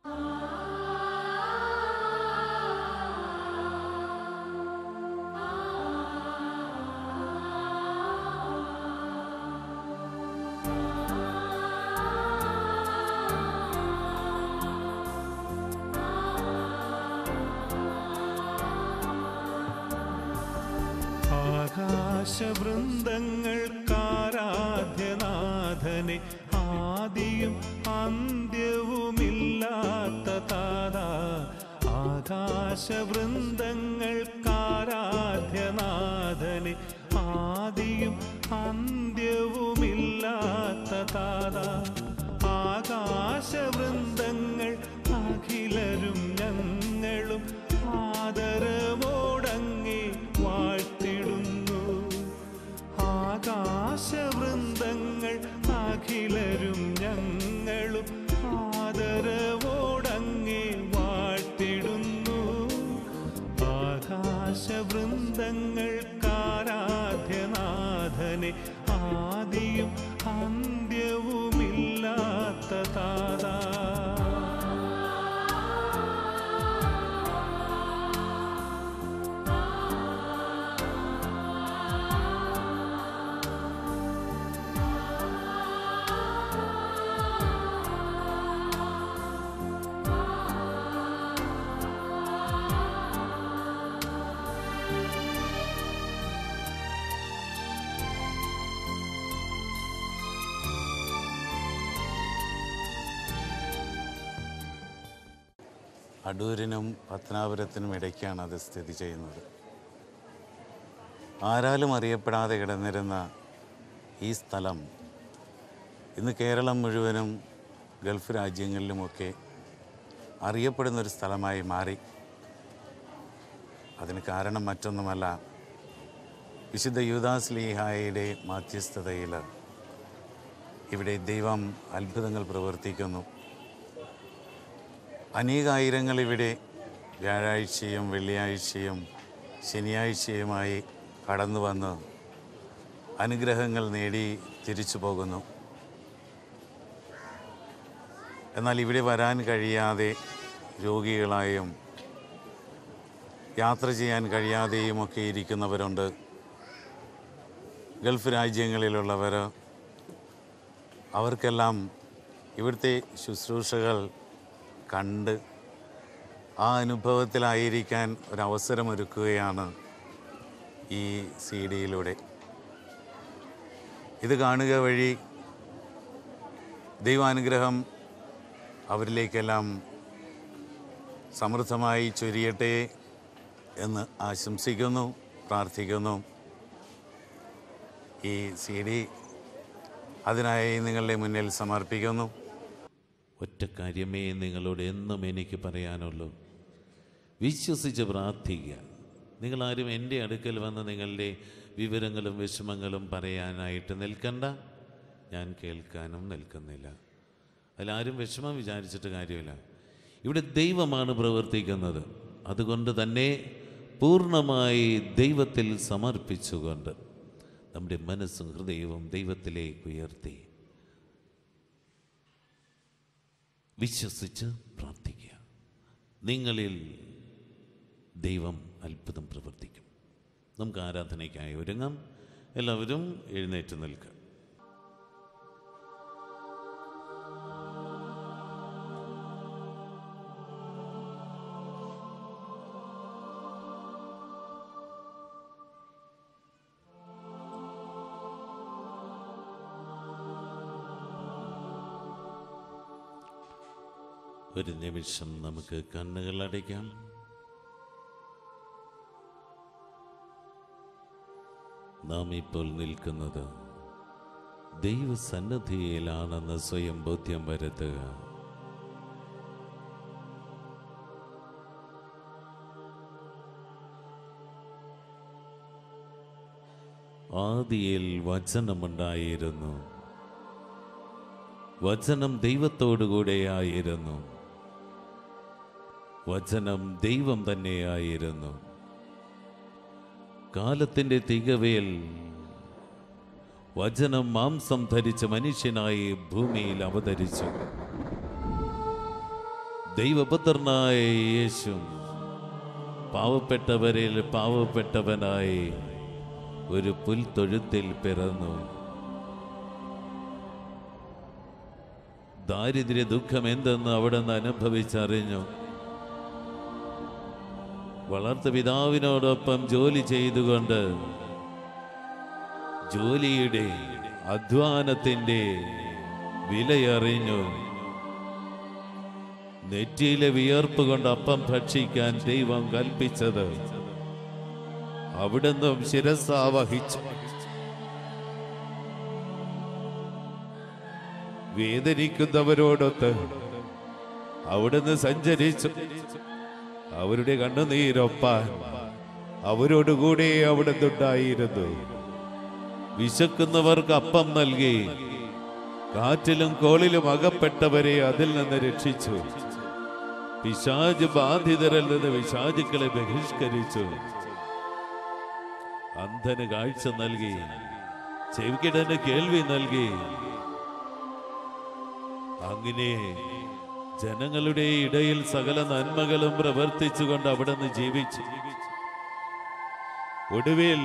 ആകാശവൃന്ദങ്ങൾക്കാരാധ്യനാഥനെ ആദിയും അന്ത്യവുമില്ലാത്ത താത ആകാശവൃന്ദങ്ങൾക്കാരാധ്യനാഥനെ ആദിയും അന്ത്യവുമില്ലാത്ത താത ആകാശവൃന്ദങ്ങൾ അഖിലരും ഞങ്ങളും ആദരവോടങ്ങേ വാഴ്ത്തിടുന്നു ആകാശവൃന്ദങ്ങൾ അഖിലരും ഞങ്ങളും ആദരവോടങ്ങേ വാഴ്ത്തിടുന്നു ആകാശവൃന്ദങ്ങൾക്കാരാധ്യനാഥനെ ആദിയും അന്ത്യവുമില്ലാത്ത താതാ അടൂരിനും പത്തനാപുരത്തിനും ഇടയ്ക്കാണ് അത് സ്ഥിതി ചെയ്യുന്നത് ആരാലും അറിയപ്പെടാതെ കിടന്നിരുന്ന ഈ സ്ഥലം ഇന്ന് കേരളം മുഴുവനും ഗൾഫ് രാജ്യങ്ങളിലുമൊക്കെ അറിയപ്പെടുന്നൊരു സ്ഥലമായി മാറി അതിന് കാരണം മറ്റൊന്നുമല്ല വിശുദ്ധ യൂദാസ് ലീഹായുടെ മാധ്യസ്ഥതയിൽ ഇവിടെ ദൈവം അത്ഭുതങ്ങൾ പ്രവർത്തിക്കുന്നു അനേകായിരങ്ങൾ ഇവിടെ വ്യാഴാഴ്ചയും വെള്ളിയാഴ്ചയും ശനിയാഴ്ചയുമായി കടന്നു വന്ന് അനുഗ്രഹങ്ങൾ നേടി തിരിച്ചു പോകുന്നു എന്നാൽ ഇവിടെ വരാൻ കഴിയാതെ രോഗികളായും യാത്ര ചെയ്യാൻ കഴിയാതെയും ഒക്കെ ഇരിക്കുന്നവരുണ്ട് ഗൾഫ് രാജ്യങ്ങളിലുള്ളവർ അവർക്കെല്ലാം ഇവിടുത്തെ ശുശ്രൂഷകൾ കണ്ട് ആ അനുഭവത്തിലായിരിക്കാൻ ഒരവസരമൊരുക്കുകയാണ് ഈ സി ഡിയിലൂടെ ഇത് കാണുക വഴി ദൈവാനുഗ്രഹം അവരിലേക്കെല്ലാം സമൃദ്ധമായി ചൊരിയട്ടെ എന്ന് ആശംസിക്കുന്നു പ്രാർത്ഥിക്കുന്നു ഈ സി ഡി അതിനായി നിങ്ങളുടെ മുന്നിൽ സമർപ്പിക്കുന്നു ഒറ്റ കാര്യമേ നിങ്ങളോട് എന്നും എനിക്ക് പറയാനുള്ളൂ വിശ്വസിച്ച് പ്രാർത്ഥിക്കുക നിങ്ങളാരും എൻ്റെ അടുക്കൽ വന്ന് നിങ്ങളുടെ വിവരങ്ങളും വിഷമങ്ങളും പറയാനായിട്ട് നിൽക്കണ്ട ഞാൻ കേൾക്കാനും നിൽക്കുന്നില്ല അതിലാരും വിഷമം വിചാരിച്ചിട്ട് കാര്യമില്ല ഇവിടെ ദൈവമാണ് പ്രവർത്തിക്കുന്നത് അതുകൊണ്ട് തന്നെ പൂർണ്ണമായി ദൈവത്തിൽ സമർപ്പിച്ചുകൊണ്ട് നമ്മുടെ മനസ്സും ഹൃദയവും ദൈവത്തിലേക്ക് ഉയർത്തി വിശ്വസിച്ച് പ്രാർത്ഥിക്കുക നിങ്ങളിൽ ദൈവം അത്ഭുതം പ്രവർത്തിക്കും നമുക്ക് ആരാധനയ്ക്കായി ഒരുങ്ങാം എല്ലാവരും എഴുന്നേറ്റ് നിൽക്കുക ഒരു നിമിഷം നമുക്ക് കണ്ണുകൾ അടയ്ക്കാം നാം ഇപ്പോൾ നിൽക്കുന്നത് ദൈവസന്നദ്ധിയിലാണെന്ന് സ്വയം ബോധ്യം വരുത്തുക ആദിയിൽ വചനമുണ്ടായിരുന്നു വചനം ദൈവത്തോടുകൂടെയായിരുന്നു വചനം ദൈവം തന്നെയായിരുന്നു കാലത്തിൻ്റെ തികവയിൽ വചനം മാംസം ധരിച്ച മനുഷ്യനായി ഭൂമിയിൽ അവതരിച്ചു ദൈവപുത്രനായ യേശു പാവപ്പെട്ടവരിൽ പാവപ്പെട്ടവനായി ഒരു പുൽത്തൊഴുത്തിൽ പിറന്നു ദാരിദ്ര്യ ദുഃഖം എന്തെന്ന് അവിടെ നിന്ന് അനുഭവിച്ചറിഞ്ഞു വളർത്ത പിതാവിനോടൊപ്പം ജോലി ചെയ്തുകൊണ്ട് ജോലിയുടെ അധ്വാനത്തിൻ്റെ വിലയറിഞ്ഞു നെറ്റിയിലെ വിയർപ്പ് കൊണ്ട് അപ്പം ഭക്ഷിക്കാൻ ദൈവം കൽപ്പിച്ചത് അവിടുന്നും ശിരസാവഹിച്ചു വേദനിക്കുന്നവരോടൊത്ത് അവിടുന്ന് സഞ്ചരിച്ചു അവരുടെ കണ്ണുനീരൊപ്പാൻ അവരോടുകൂടെ അവിടുന്ന് ഉണ്ടായിരുന്നു വിശക്കുന്നവർക്ക് അപ്പം നൽകി കാറ്റിലും കോളിലും അകപ്പെട്ടവരെ അതിൽ നിന്ന് രക്ഷിച്ചു പിശാജ് ബാധിതരിൽ നിന്ന് പിശാചുക്കളെ ബഹിഷ്കരിച്ചു അന്ധന് കാഴ്ച നൽകി ചെവിക്കിടന് കേൾവി നൽകി അങ്ങനെ ജനങ്ങളുടെ ഇടയിൽ സകല നന്മകളും പ്രവർത്തിച്ചുകൊണ്ട് അവിടെ നിന്ന് ജീവിച്ചു ഒടുവിൽ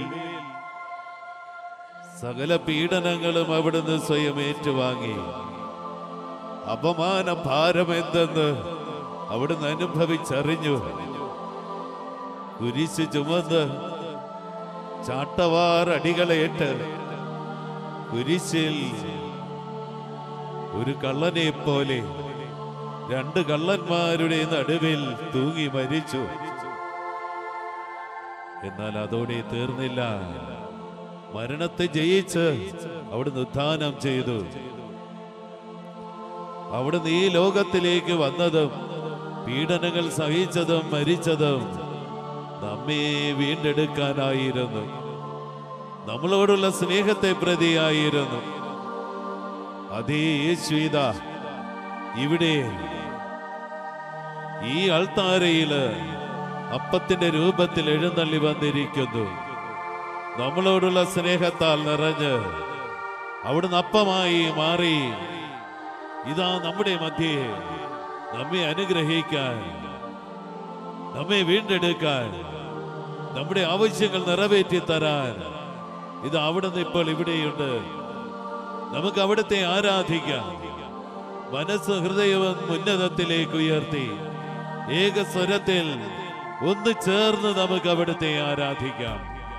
സകല പീഡനങ്ങളും അവിടുന്ന് സ്വയം ഏറ്റുവാങ്ങി അപമാന ഭാരം എന്തെന്ന് അവിടുന്ന് അനുഭവിച്ചറിഞ്ഞു കുരിശ് ചുമന്ന് ചാട്ടവാർ അടികളേറ്റ് കുരിശിൽ ഒരു കള്ളനെ പോലെ രണ്ട് കള്ളന്മാരുടെ നടുവിൽ തൂങ്ങി മരിച്ചു എന്നാൽ അതോടെ തീർന്നില്ല മരണത്തെ ജയിച്ച് അവിടുന്ന് ഉത്ഥാനം ചെയ്തു അവിടുന്ന് ഈ ലോകത്തിലേക്ക് വന്നതും പീഡനങ്ങൾ സഹിച്ചതും മരിച്ചതും നമ്മെ വീണ്ടെടുക്കാനായിരുന്നു നമ്മളോടുള്ള സ്നേഹത്തെ പ്രതിയായിരുന്നു അതേ യേശുവിത ഇവിടെ ഈ അൾത്താരയില് അപ്പത്തിന്റെ രൂപത്തിൽ എഴുന്നള്ളി വന്നിരിക്കുന്നു നമ്മളോടുള്ള സ്നേഹത്താൽ നിറഞ്ഞ് അവിടുന്ന് അപ്പമായി മാറി ഇതാ നമ്മുടെ മധ്യേ നമ്മെ അനുഗ്രഹിക്കാൻ നമ്മെ വീണ്ടെടുക്കാൻ നമ്മുടെ ആവശ്യങ്ങൾ നിറവേറ്റി തരാൻ ഇത് അവിടുന്ന് ഇപ്പോൾ ഇവിടെയുണ്ട് നമുക്ക് അവിടുത്തെ ആരാധിക്കാം മനസ്സ് ഹൃദയവും ഉന്നതത്തിലേക്ക് ഉയർത്തി ഏക സ്വരത്തിൽ ഒന്ന് ചേർന്ന് നമുക്ക് അവിടുത്തെ ആരാധിക്കാം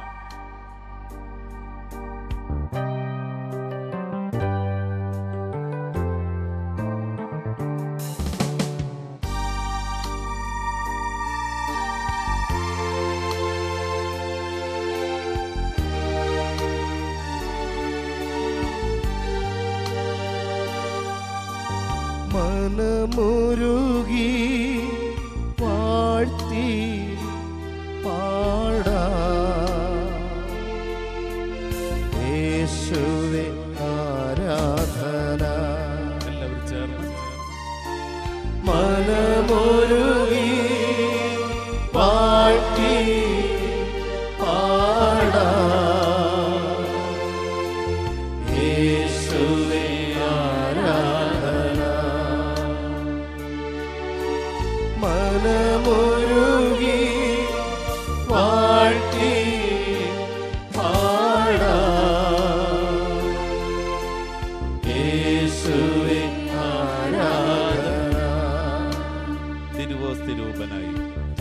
മനമുരുകി വാഴ്ത്തി പാടാ യേശുവെ ആരാധന എല്ലാവരും ചേർന്ന് മനമുരുകി വാഴ്ത്തി പാടാ യേശുവെ ആരാധന മനമുരുകി വാഴ്ത്തി പാടാ യേശുവെ ആരാധന തിരുവോസ്തിരൂപനായി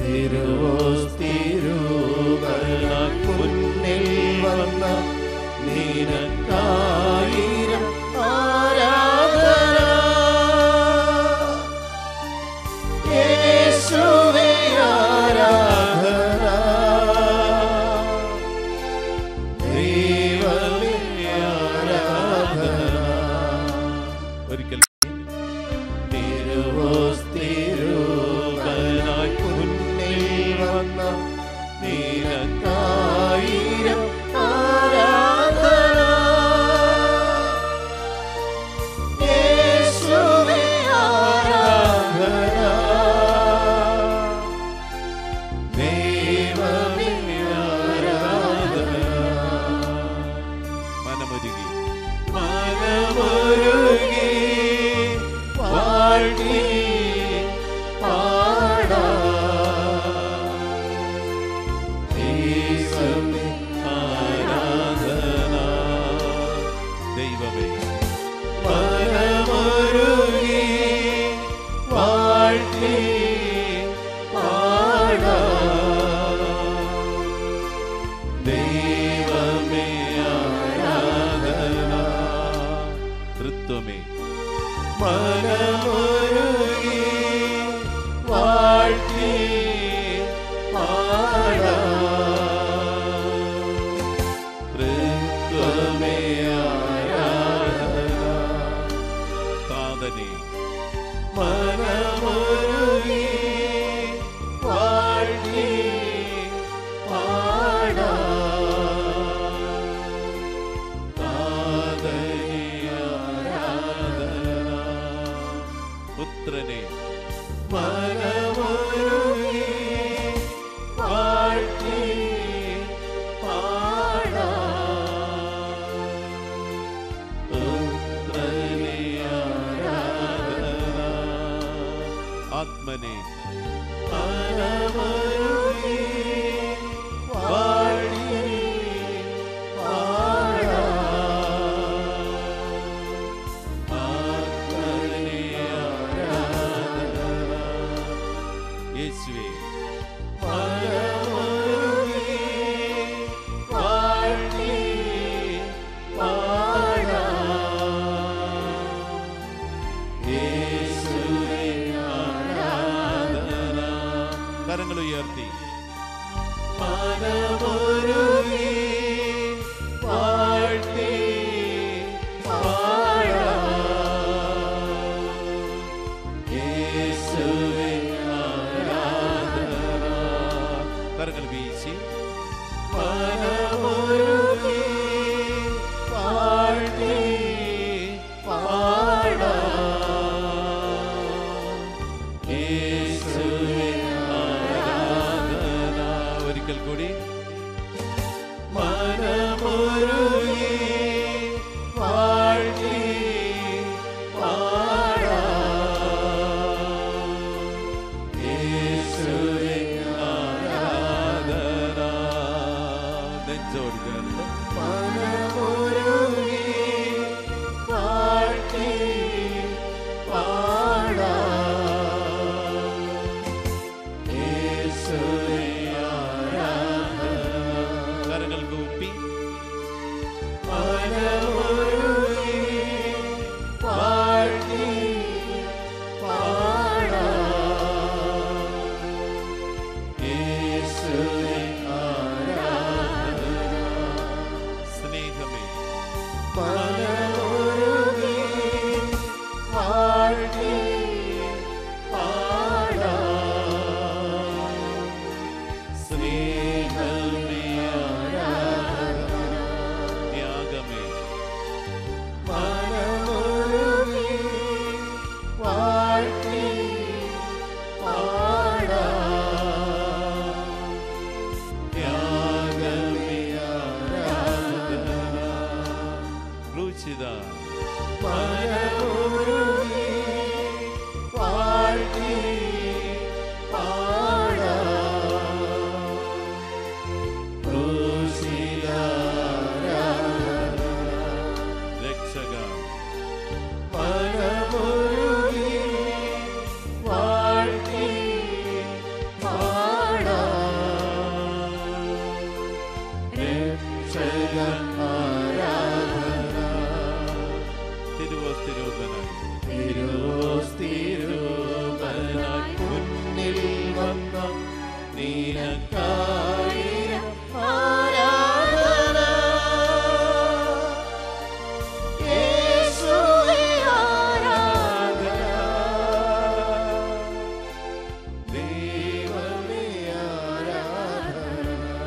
തിരുവോസ്തിരൂപനായി മുന്നിൽ വന്ന നിനക്കായിരം ആരാധന യേശുവേ ആരാധന ദൈവമേ ആരാധന ഒരിക്കൽ തിരുവോസ്തിരൂപനായി മുന്നിൽ വന്ന നിനക്കായിരം ആരാധന യേശുവേ ആരാധന ദൈവമേ ആരാധന മനമൊരുകി മനമൊരുകി വാഴ്ത്തി ദൈവമേ ആരാധന തൃത്വമേ മനമൊരുകി വാഴ്ത്തി തൃത്വമേ ആരാധന താതനെ മനമൊരുകി വാഴ്ത്തി താതനെ ആരാധന പുത്രനെ മനമൊരുകി വാഴ്ത്തി പുത്രനെ ആരാധന ആത്മനെ മനമൊരുകി വാഴ്ത്തി ആത്മനെ ആരാധന യേശുവേ മനമൊരുകി വാഴ്ത്തി യേശുവേ ആരാധന കരങ്ങൾ ഉയർത്തി മനമൊരുകി വാഴ്ത്തി യേശുവേ കരങ്ങൾ വീശി മനമൊരുകി വാഴ്ത്തി യേശുവേ ആരാധന ഒരിക്കൽ കൂടി മനമൊരുകി വാഴ്ത്തി യേശുവേ ആരാധന നെഞ്ചോട് ചേർത്ത് മനമൊരുകി വാഴ്ത്തി യേശുവേ കരങ്ങൾ കൂപ്പി മനമൊരുകി വാഴ്ത്തി യേശുവേ സ്നേഹമേ മനമൊരുകി വാഴ്ത്തി സ്നേഹമേ ത്യാഗമേ മനമൊരുകി വാഴ്ത്തി ത്യാഗമേ ക്രൂശിത മനമൊരുകി വാഴ്ത്തി രക്ഷക മനമൊരുകി വാഴ്ത്തി രക്ഷകൻ ആരാധന തിരുവോസ്തിരൂപനായി തിരുവോസ്തിരൂപനായി മുന്നിൽ വന്ന നീനക്കായിരം ആരാധന യേശുവേ ആരാധന ദൈവമേ ആരാധന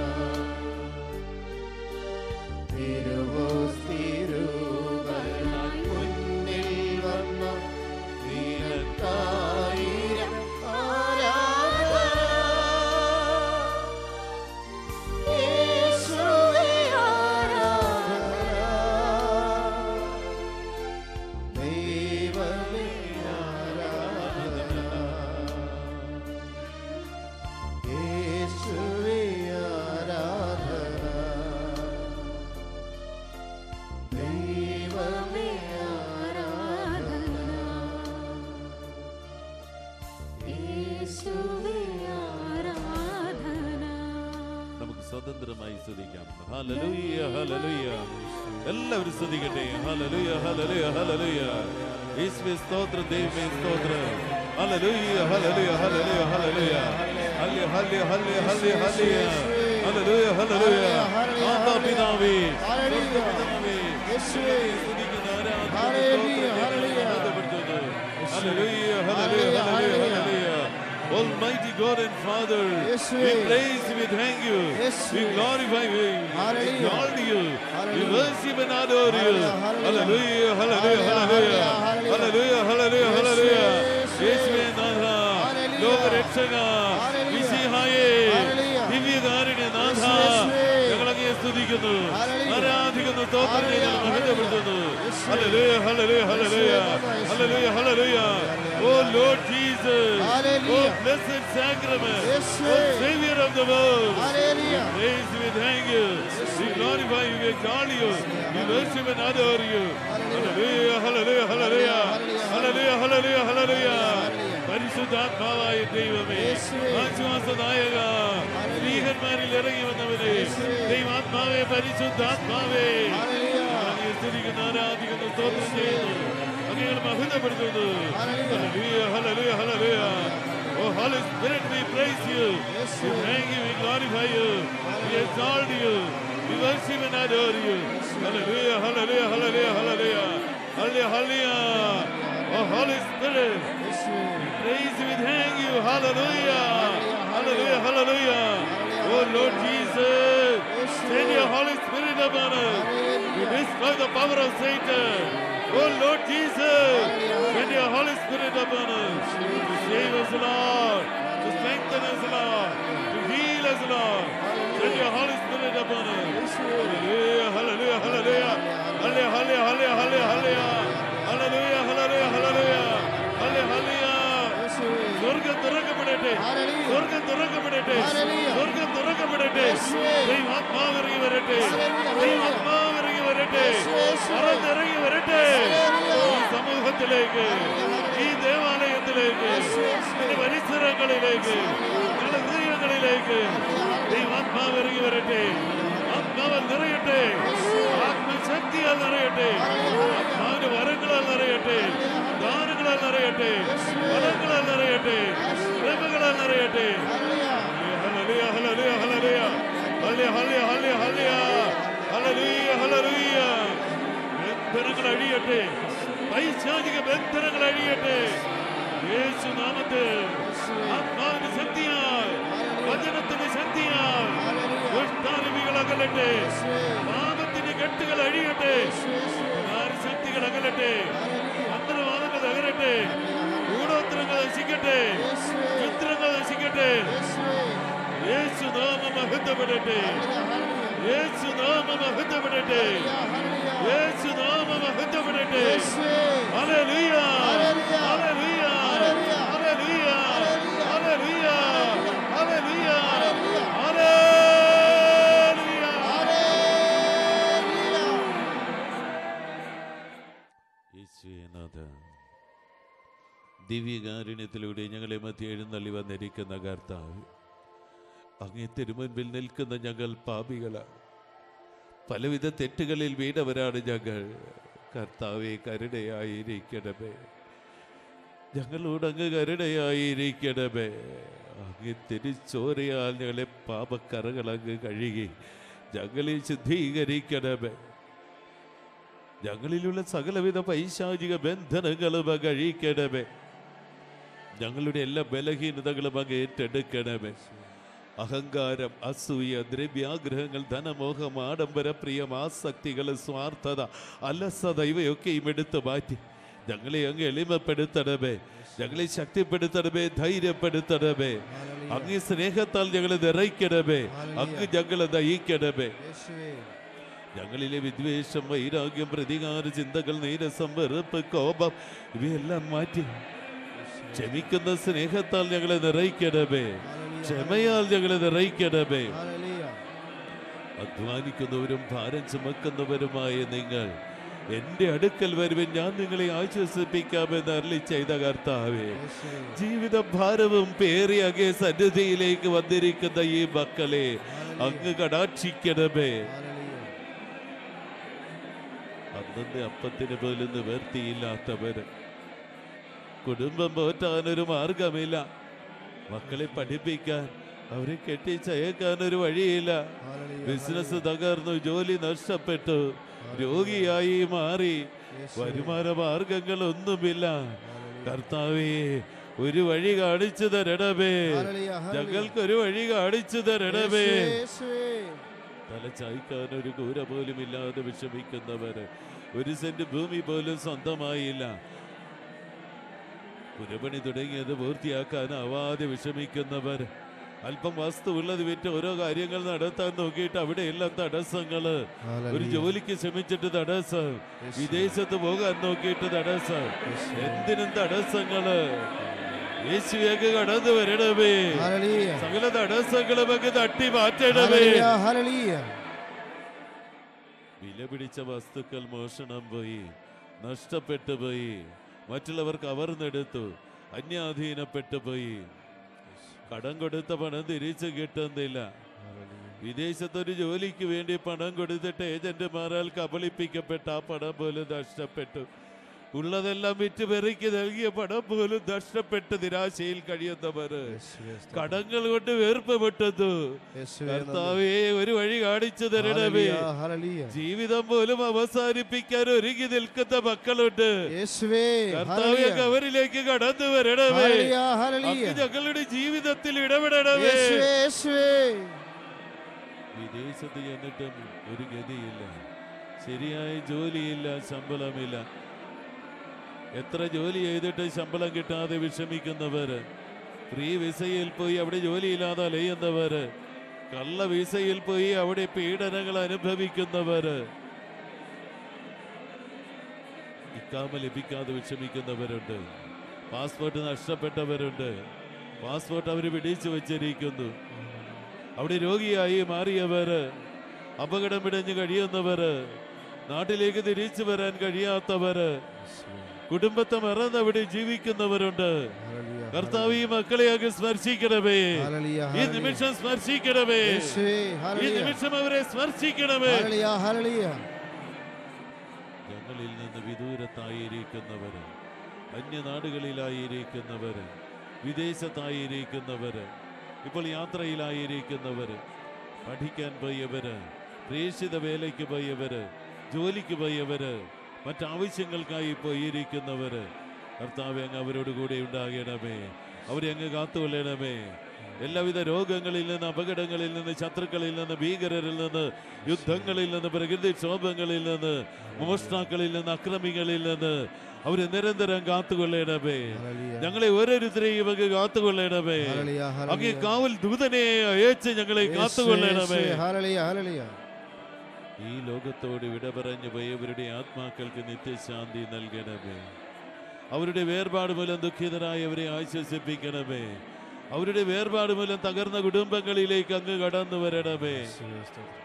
തിരുവോസ്തിരൂപനായി മുന്നിൽ വന്ന നീനക്കായിരം ആരാധന ശക്തമായി സ്തുതിക്കാം ഹല്ലേലൂയ ഹല്ലേലൂയ എല്ലാവരും സ്തുതിക്കട്ടെ ഹല്ലേലൂയ ഹല്ലേലൂയ ഹല്ലേലൂയ യേശുവേ സ്തോത്രം ദൈവമേ സ്തോത്രം hallelujah hallelujah hallelujah hallelujah hallelujah hallelujah hallelujah hallelujah hallelujah hallelujah ആബാ പിതാവേ സ്വർഗ്ഗപിതാവേ, യേശുവേ. സ്തുതിക്കുന്ന ആരാധന ഹല്ലേലൂയ, സ്തോത്രം ഹല്ലേലൂയ. ബന്ധപ്പെടുത്തുന്നു. Hallelujah, hallelujah, hallelujah, hallelujah. Almighty God and Father, Yes, we we- praise you, we thank you, Yes, we we- glorify you, we Hallelujah. exalt you, we Hallelujah. worship and adore you. Hallelujah, Hallelujah, hallelujah, hallelujah, Hallelujah, hallelujah, hallelujah, Yes, hallelujah. yes, യേശുവേ നാഥ, Hallelujah. ലോകരക്ഷക, Hallelujah. മിശിഹായേ, Hallelujah. ദിവ്യകാരുണ്യ നാഥ, Yes, yes. ഞങ്ങളങ്ങയെ സ്തുതിക്കുന്നു Hallelujah. ആരാധിക്കുന്നു സ്തോത്രം ചെയ്യുന്നു Hallelujah. മഹത്വപ്പെടുത്തുന്നു Yes, yes. Hallelujah hallelujah hallelujah Yes, hallelujah hallelujah oh lord Jesus Hallelujah. Oh blessed sacrament Yes, oh yes. Saviour of the world Hallelujah. praise you we thank you we glorify you we exalt you we worship and adore you hallelujah hallelujah hallelujah hallelujah hallelujah hallelujah പരിശുദ്ധാത്മാവായ ദൈവമേ യേശുവേ. ആശ്വാസദായക സ്ത്രീഹന്മാരിൽ ഇറങ്ങി വന്നവനെ യേശുവേ. ദൈവാത്മാവേ പരിശുദ്ധാത്മാവേ Hallelujah. അങ്ങയെ സ്തുതിക്കുന്നു ആരാധിക്കുന്നു സ്തോത്രം ചെയ്യുന്നു അങ്ങയെ മഹത്വപ്പെടുത്തുന്നു Hallelujah. Hallelujah hallelujah hallelujah Oh Holy Spirit we praise you Yes, we Lord. thank you we glorify you we exalt you we worship and adore you hallelujah hallelujah hallelujah hallelujah hallelujah hallelujah Oh Holy Spirit Yes, we- praise you we thank you hallelujah hallelujah hallelujah Oh Lord Jesus send your Holy Spirit upon us to destroy the power of Satan. Oh Lord Jesus, send your Holy Spirit upon us to save us, Lord, to strengthen us, Lord, to heal us, Lord. Send your Holy Spirit upon us. Hallelujah, hallelujah, hallelujah. Hallelujah, hallelujah, hallelujah, hallelujah. Hallelujah, hallelujah, hallelujah. Hallelujah, hallelujah. Yes, we- സ്വർഗം തുറക്കപ്പെടട്ടെ Hallelujah. സ്വർഗം തുറക്കപ്പെടട്ടെ Hallelujah. സ്വർഗം തുറക്കപ്പെടട്ടെ Yes, we- ദൈവാത്മാവ് ഇറങ്ങി വരട്ടെ Hallelujah. ദൈവാത്മാവ് ഇറങ്ങി വരട്ടെ Yes, yes, we- പറന്നിറങ്ങി വരട്ടെ Hallelujah. ഈ സമൂഹത്തിലേക്ക് ഈ ദേവാലയത്തിലേക്ക് Yes, yes, we- എന്റെ പരിസരങ്ങളിലേക്ക് ഞങ്ങളുടെ ഹൃദയങ്ങളിലേക്ക് ദൈവാത്മാവ് ഇറങ്ങി വരട്ടെ ആത്മാവ് നിറയട്ടെ ആത്മശക്തിയാൽ നിറയട്ടെ ആത്മാവിന്റെ വരങ്ങളാൽ നിറയട്ടെ ദാനങ്ങളാൽ നിറയട്ടെ ഫലങ്ങളാൽ നിറയട്ടെ കൃപകളാൽ നിറയട്ടെ Hallelujah. Hallelujah hallelujah hallelujah hallelujah hallelujah hallelujah hallelujah ബന്ധനങ്ങൾ അഴിയട്ടെ പൈശാചിക ബന്ധനങ്ങൾ അഴിയട്ടെ യേശു നാമത്തിൽ ആത്മാവിന്റെ ശക്തിയാൽ വചനത്തിന്റെ ശക്തിയാൽ ദുഷ്ടാരൂപികൾ അകലട്ടെ പാപത്തിന്റെ കെട്ടുകൾ അഴിയട്ടെ ശക്തികൾ അകലട്ടെ മന്ത്രവാദങ്ങൾ തകരട്ടെ ഗൂഢോത്രങ്ങൾ നശിക്കട്ടെ ചിത്രങ്ങൾ നശിക്കട്ടെ യേശു നാമം മഹത്വപ്പെടട്ടെ യേശു നാമം മഹത്വപ്പെടട്ടെ യേശു നാമം മഹത്വപ്പെടട്ടെ hallelujah hallelujah hallelujah hallelujah hallelujah hallelujah യേശുനാഥ ദിവ്യകാരുണ്യത്തിലൂടെ ഞങ്ങളെ മധ്യ എഴുന്നള്ളി വന്നിരിക്കുന്ന കർത്താവ് അങ്ങേ തിരുമുൻപിൽ നിൽക്കുന്ന ഞങ്ങൾ പാപികളാണ് പലവിധ തെറ്റുകളിൽ വീണവരാണ് ഞങ്ങൾ കർത്താവെ കരുണയായിരിക്കണമേ ഞങ്ങളോട് അങ്ങ് കരുണയായിരിക്കണമേ അങ്ങ് തിരിച്ചോരയാൽ ഞങ്ങളെ പാപക്കറകൾ അങ്ങ് കഴുകി ഞങ്ങളെ ശുദ്ധീകരിക്കണമേ ഞങ്ങളിലുള്ള സകലവിധ പൈശാചിക ബന്ധനങ്ങളും അങ്ങ് അഴിക്കണമേ ഞങ്ങളുടെ എല്ലാ ബലഹീനതകളും അങ്ങ് ഏറ്റെടുക്കണമേ അഹങ്കാരം അസൂയ ദ്രവ്യാഗ്രഹങ്ങൾ ധനമോഹം ആഡംബര പ്രിയം ആസക്തികൾ സ്വാർത്ഥത അലസത ഇവയൊക്കെയും എടുത്തു മാറ്റി ഞങ്ങളെ അങ്ങ് എളിമപ്പെടുത്തണമേ ഞങ്ങളെ ശക്തിപ്പെടുത്തണമേ ധൈര്യപ്പെടുത്തണമേ അങ്ങ് സ്നേഹത്താൽ ഞങ്ങളെ നിറയ്ക്കണമേ അങ്ങ് ഞങ്ങളെ നയിക്കണമേ ഞങ്ങളിലെ വിദ്വേഷം വൈരാഗ്യം പ്രതികാര ചിന്തകൾ നീരസം വെറുപ്പ് കോപം ഇവയെല്ലാം മാറ്റി ക്ഷമിക്കുന്ന സ്നേഹത്താൽ ഞങ്ങളെ നിറയ്ക്കണമേ ക്ഷമയാൽ ഞങ്ങളെ നിറയ്ക്കണമേ അധ്വാനിക്കുന്നവരും ഭാരം ചുമക്കുന്നവരുമായ നിങ്ങൾ എന്റെ അടുക്കൽ വരുവൻ ഞാൻ നിങ്ങളെ ആശ്വസിപ്പിക്കാമെന്ന് അരളി ചെയ്ത കർത്താവേ ജീവിത ഭാരവും പേറി അങ്ങേ സന്നിധിയിലേക്ക് വന്നിരിക്കുന്ന ഈ മക്കളെ അങ്ങ് കടാക്ഷിക്കണമേ Hallelujah. അന്നത്തെ അപ്പത്തിന് പോലും നിവർത്തിയില്ലാത്തവര് കുടുംബം പോറ്റാനൊരു മാർഗമില്ല മക്കളെ പഠിപ്പിക്കാൻ അവരെ കെട്ടിച്ചയക്കാൻ ഒരു വഴിയില്ല Hallelujah. ബിസിനസ് തകർന്നു ജോലി നഷ്ടപ്പെട്ടു രോഗിയായി മാറി വരുമാന മാർഗങ്ങൾ ഒന്നുമില്ല കർത്താവേ ഒരു വഴി കാണിച്ചു തരണമേ Hallelujah. Hallelujah. ഞങ്ങൾക്ക് ഒരു വഴി കാണിച്ചു തരണമേ യേശുവേ, യേശുവേ. തല ചായ്ക്കാൻ ഒരു കൂര പോലും ഇല്ലാതെ വിഷമിക്കുന്നവര് ഒരു സെന്റ് ഭൂമി പോലും സ്വന്തമായില്ല പുരപണി തുടങ്ങിയത് പൂർത്തിയാക്കാനാവാതെ വിഷമിക്കുന്നവർ അല്പം വസ്തു ഉള്ളത് വിറ്റ് ഓരോ കാര്യങ്ങൾ നടത്താൻ നോക്കിയിട്ട് അവിടെ എല്ലാം തടസ്സങ്ങള് ഒരു Hallelujah. ജോലിക്ക് ശ്രമിച്ചിട്ട് തടസ്സം വിദേശത്ത് പോകാൻ നോക്കിയിട്ട് തടസ്സം എന്തിനും തടസ്സങ്ങള് യേശുവേക്ക് കടന്നു വരണമേ Hallelujah. സകല തടസ്സങ്ങളും അങ്ങ് തട്ടി മാറ്റണമേ Hallelujah. Hallelujah. വില പിടിച്ച വസ്തുക്കൾ മോഷണം പോയി നഷ്ടപ്പെട്ടു പോയി മറ്റുള്ളവർ കവർന്നെടുത്തു അന്യാധീനപ്പെട്ടു പോയി കടം കൊടുത്ത പണം തിരിച്ചു കിട്ടുന്നില്ല വിദേശത്തൊരു ജോലിക്ക് വേണ്ടി പണം കൊടുത്തിട്ട് ഏജന്റുമാരാൽ കബളിപ്പിക്കപ്പെട്ട ആ പണം പോലും നഷ്ടപ്പെട്ടു ഉള്ളതെല്ലാം വിറ്റ് പെറുക്കി നൽകിയ പണം പോലും നഷ്ടപ്പെട്ട് നിരാശയിൽ കഴിയുന്നവര് യേശുവേ, സ്തോത്രം. കടങ്ങൾ കൊണ്ട് വേർപ്പ് വിട്ടുന്നു യേശുവേ, നന്ദി. കർത്താവേ ഒരു വഴി കാണിച്ചു തരണമേ Hallelujah. Hallelujah. ജീവിതം പോലും അവസാനിപ്പിക്കാൻ ഒരുങ്ങി നിൽക്കുന്ന മക്കളുണ്ട് യേശുവേ, കർത്താവെ Hallelujah. അവരിലേക്ക് കടന്നു വരണമേ Hallelujah. അങ്ങ് Hallelujah. ഞങ്ങളുടെ ജീവിതത്തിൽ ഇടപെടണമേ യേശുവേ, യേശുവേ. വിദേശത്ത് ചെന്നിട്ടും ഒരു ഗതിയില്ല ശരിയായ ജോലിയില്ല ശമ്പളമില്ല എത്ര ജോലി ചെയ്തിട്ട് ശമ്പളം കിട്ടാതെ വിഷമിക്കുന്നവര് ഫ്രീ വിസയിൽ പോയി അവിടെ ജോലിയില്ലാതെ അലയുന്നവര് കള്ള വിസയിൽ പോയി അവിടെ പീഡനങ്ങൾ അനുഭവിക്കുന്നവര് ഇക്കാമ ലഭിക്കാതെ വിഷമിക്കുന്നവരുണ്ട് പാസ്പോർട്ട് നഷ്ടപ്പെട്ടവരുണ്ട് പാസ്പോർട്ട് അവർ പിടിച്ചു വച്ചിരിക്കുന്നു അവിടെ രോഗിയായി മാറിയവര് അപകടം പിടഞ്ഞു കഴിയുന്നവര് നാട്ടിലേക്ക് തിരിച്ചു വരാൻ കഴിയാത്തവര് കുടുംബത്തെ മറന്ന് അവിടെ ജീവിക്കുന്നവരുണ്ട് Hallelujah. കർത്താവ് ഈ മക്കളെ അങ്ങ് സ്പർശിക്കണമേ Hallelujah. ഈ നിമിഷം സ്പർശിക്കണമേ യേശുവേ, ഈ Hallelujah. നിമിഷം അവരെ സ്പർശിക്കണമേ Hallelujah. Hallelujah. ഞങ്ങളിൽ നിന്ന് വിദൂരത്തായിരിക്കുന്നവര് അന്യനാടുകളിലായിരിക്കുന്നവര് വിദേശത്തായിരിക്കുന്നവര് ഇപ്പോൾ യാത്രയിലായിരിക്കുന്നവര് പഠിക്കാൻ പോയവര് പ്രേക്ഷിത വേലയ്ക്ക് പോയവര് ജോലിക്ക് പോയവര് മറ്റാവശ്യങ്ങൾക്കായി പോയിരിക്കുന്നവര് കർത്താവ് അങ്ങ് അവരോട് കൂടെ ഉണ്ടാകണമേ അവരെ അങ്ങ് കാത്തുകൊള്ളണമേ എല്ലാവിധ രോഗങ്ങളിൽ നിന്ന് അപകടങ്ങളിൽ നിന്ന് ശത്രുക്കളിൽ നിന്ന് ഭീകരരിൽ നിന്ന് യുദ്ധങ്ങളിൽ നിന്ന് പ്രകൃതിക്ഷോഭങ്ങളിൽ നിന്ന് മോഷ്ടാക്കളിൽ നിന്ന് അക്രമികളിൽ നിന്ന് അവരെ നിരന്തരം കാത്തുകൊള്ളണമേ Hallelujah. ഞങ്ങളെ ഓരോരുത്തരെയും അങ്ങ് കാത്തുകൊള്ളണമേ Hallelujah. അങ്ങ് Hallelujah. കാവൽ ദൂതനെ അയച്ച് ഞങ്ങളെ യേശുവേ, കാത്തുകൊള്ളണമേ യേശുവേ. Hallelujah. Hallelujah. ഈ ലോകത്തോട് വിട പറഞ്ഞു പോയവരുടെ ആത്മാക്കൾക്ക് നിത്യശാന്തി നൽകണമേ അവരുടെ വേർപാട് മൂലം ദുഃഖിതരായവരെ ആശ്വസിപ്പിക്കണമേ അവരുടെ വേർപാട് മൂലം തകർന്ന കുടുംബങ്ങളിലേക്ക് അങ്ങ് കടന്നു വരണമേ യേശുവേ, സ്തോത്രം.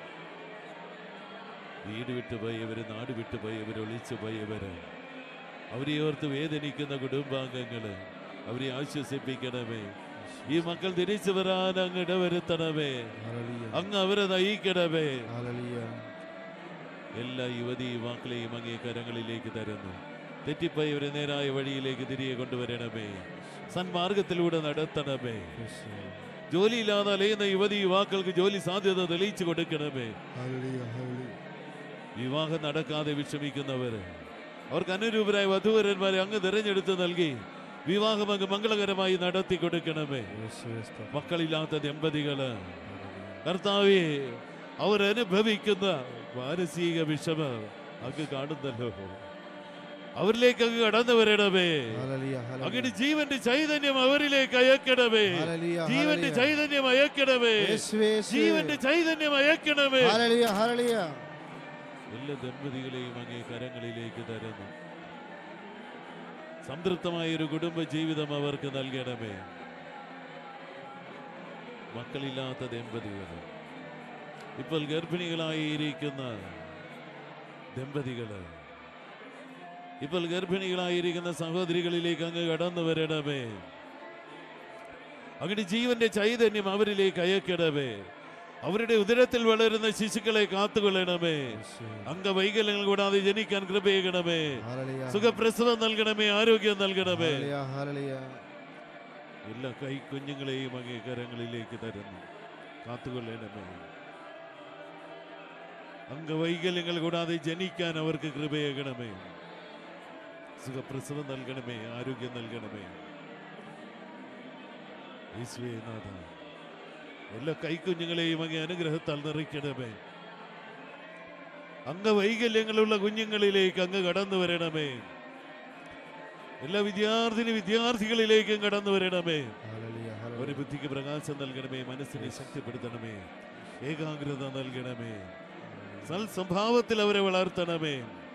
വീട് വിട്ടുപോയവര് നാട് വിട്ടുപോയവര് ഒളിച്ചു പോയവര് അവരെ ഓർത്ത് വേദനിക്കുന്ന കുടുംബാംഗങ്ങള് അവരെ ആശ്വസിപ്പിക്കണമേ ഈ മക്കൾ തിരിച്ചു വരാൻ അങ്ങ് ഇടവരുത്തണമേ Hallelujah. അങ്ങ് അവരെ നയിക്കണമേ Hallelujah. എല്ലാ യുവതി യുവാക്കളെയും അങ്ങേ കരങ്ങളിലേക്ക് തരുന്നു തെറ്റിപ്പോയവരെ നേരായ വഴിയിലേക്ക് തിരികെ കൊണ്ടുവരണമേ സന്മാർഗത്തിലൂടെ നടത്തണമേ യേശുവേ. ജോലിയില്ലാതെ അലയുന്ന യുവതി യുവാക്കൾക്ക് ജോലി സാധ്യത തെളിയിച്ചു കൊടുക്കണമേ Hallelujah. Hallelujah. വിവാഹം നടക്കാതെ വിഷമിക്കുന്നവര് അവർക്ക് അനുരൂപരായ വധുവരന്മാരെ അങ്ങ് തിരഞ്ഞെടുത്ത് നൽകി വിവാഹം അങ്ങ് മംഗളകരമായി നടത്തി കൊടുക്കണമേ യേശുവേ, സ്തോത്രം. മക്കളില്ലാത്ത ദമ്പതികള് കർത്താവെ അവരനുഭവിക്കുന്ന മാനസിക വിഷമം അങ്ങ് കാണുന്നല്ലോ അവരിലേക്ക് അങ്ങ് കടന്നു വരണമേ Hallelujah. Hallelujah. അങ്ങയുടെ ജീവന്റെ ചൈതന്യം അവരിലേക്ക് അയക്കണമേ Hallelujah. ജീവന്റെ Hallelujah. ചൈതന്യം അയക്കണമേ യേശുവേ, യേശുവേ. ജീവന്റെ ചൈതന്യം അയക്കണമേ Hallelujah. Hallelujah. എല്ലാ ദമ്പതികളെയും അങ്ങേ കരങ്ങളിലേക്ക് തരുന്നു സംതൃപ്തമായ ഒരു കുടുംബ ജീവിതം അവർക്ക് നൽകണമേ മക്കളില്ലാത്ത ദമ്പതികൾ ഇപ്പോൾ ഗർഭിണികളായിരിക്കുന്ന ദമ്പതികള് ഇപ്പോൾ ഗർഭിണികളായിരിക്കുന്ന സഹോദരികളിലേക്ക് അങ്ങ് കടന്നു വരണമേ അങ്ങയുടെ ജീവന്റെ ചൈതന്യം അവരിലേക്ക് അയക്കണമേ അവരുടെ ഉദരത്തിൽ വളരുന്ന ശിശുക്കളെ കാത്തുകൊള്ളണമേ അംഗവൈകല്യങ്ങൾ കൂടാതെ ജനിക്കാൻ കൃപയേകണമേ Hallelujah. സുഖപ്രസവം നൽകണമേ ആരോഗ്യം നൽകണമേ Hallelujah. Hallelujah. എല്ലാ കൈക്കുഞ്ഞുങ്ങളെയും അങ്ങേ കരങ്ങളിലേക്ക് തരുന്നു കാത്തുകൊള്ളണമേ അംഗവൈകല്യങ്ങൾ കൂടാതെ ജനിക്കാൻ അവർക്ക് കൃപയേകണമേ സുഖപ്രസവം നൽകണമേ ആരോഗ്യം നൽകണമേ യേശുവേ നാഥ എല്ലാ കൈക്കുഞ്ഞുങ്ങളെയും അങ്ങേ അനുഗ്രഹത്താൽ നിറയ്ക്കണമേ അംഗവൈകല്യങ്ങളുള്ള കുഞ്ഞുങ്ങളിലേക്ക് അങ്ങ് കടന്നു വരണമേ എല്ലാ വിദ്യാർത്ഥിനി വിദ്യാർത്ഥികളിലേക്കും കടന്നു വരണമേ Hallelujah. അവരുടെ Hallelujah. ബുദ്ധിക്ക് പ്രകാശം നൽകണമേ മനസ്സിനെ ശക്തിപ്പെടുത്തണമേ ഏകാഗ്രത നൽകണമേ സൽസ്വഭാവത്തിൽ അവരെ വളർത്തണമേ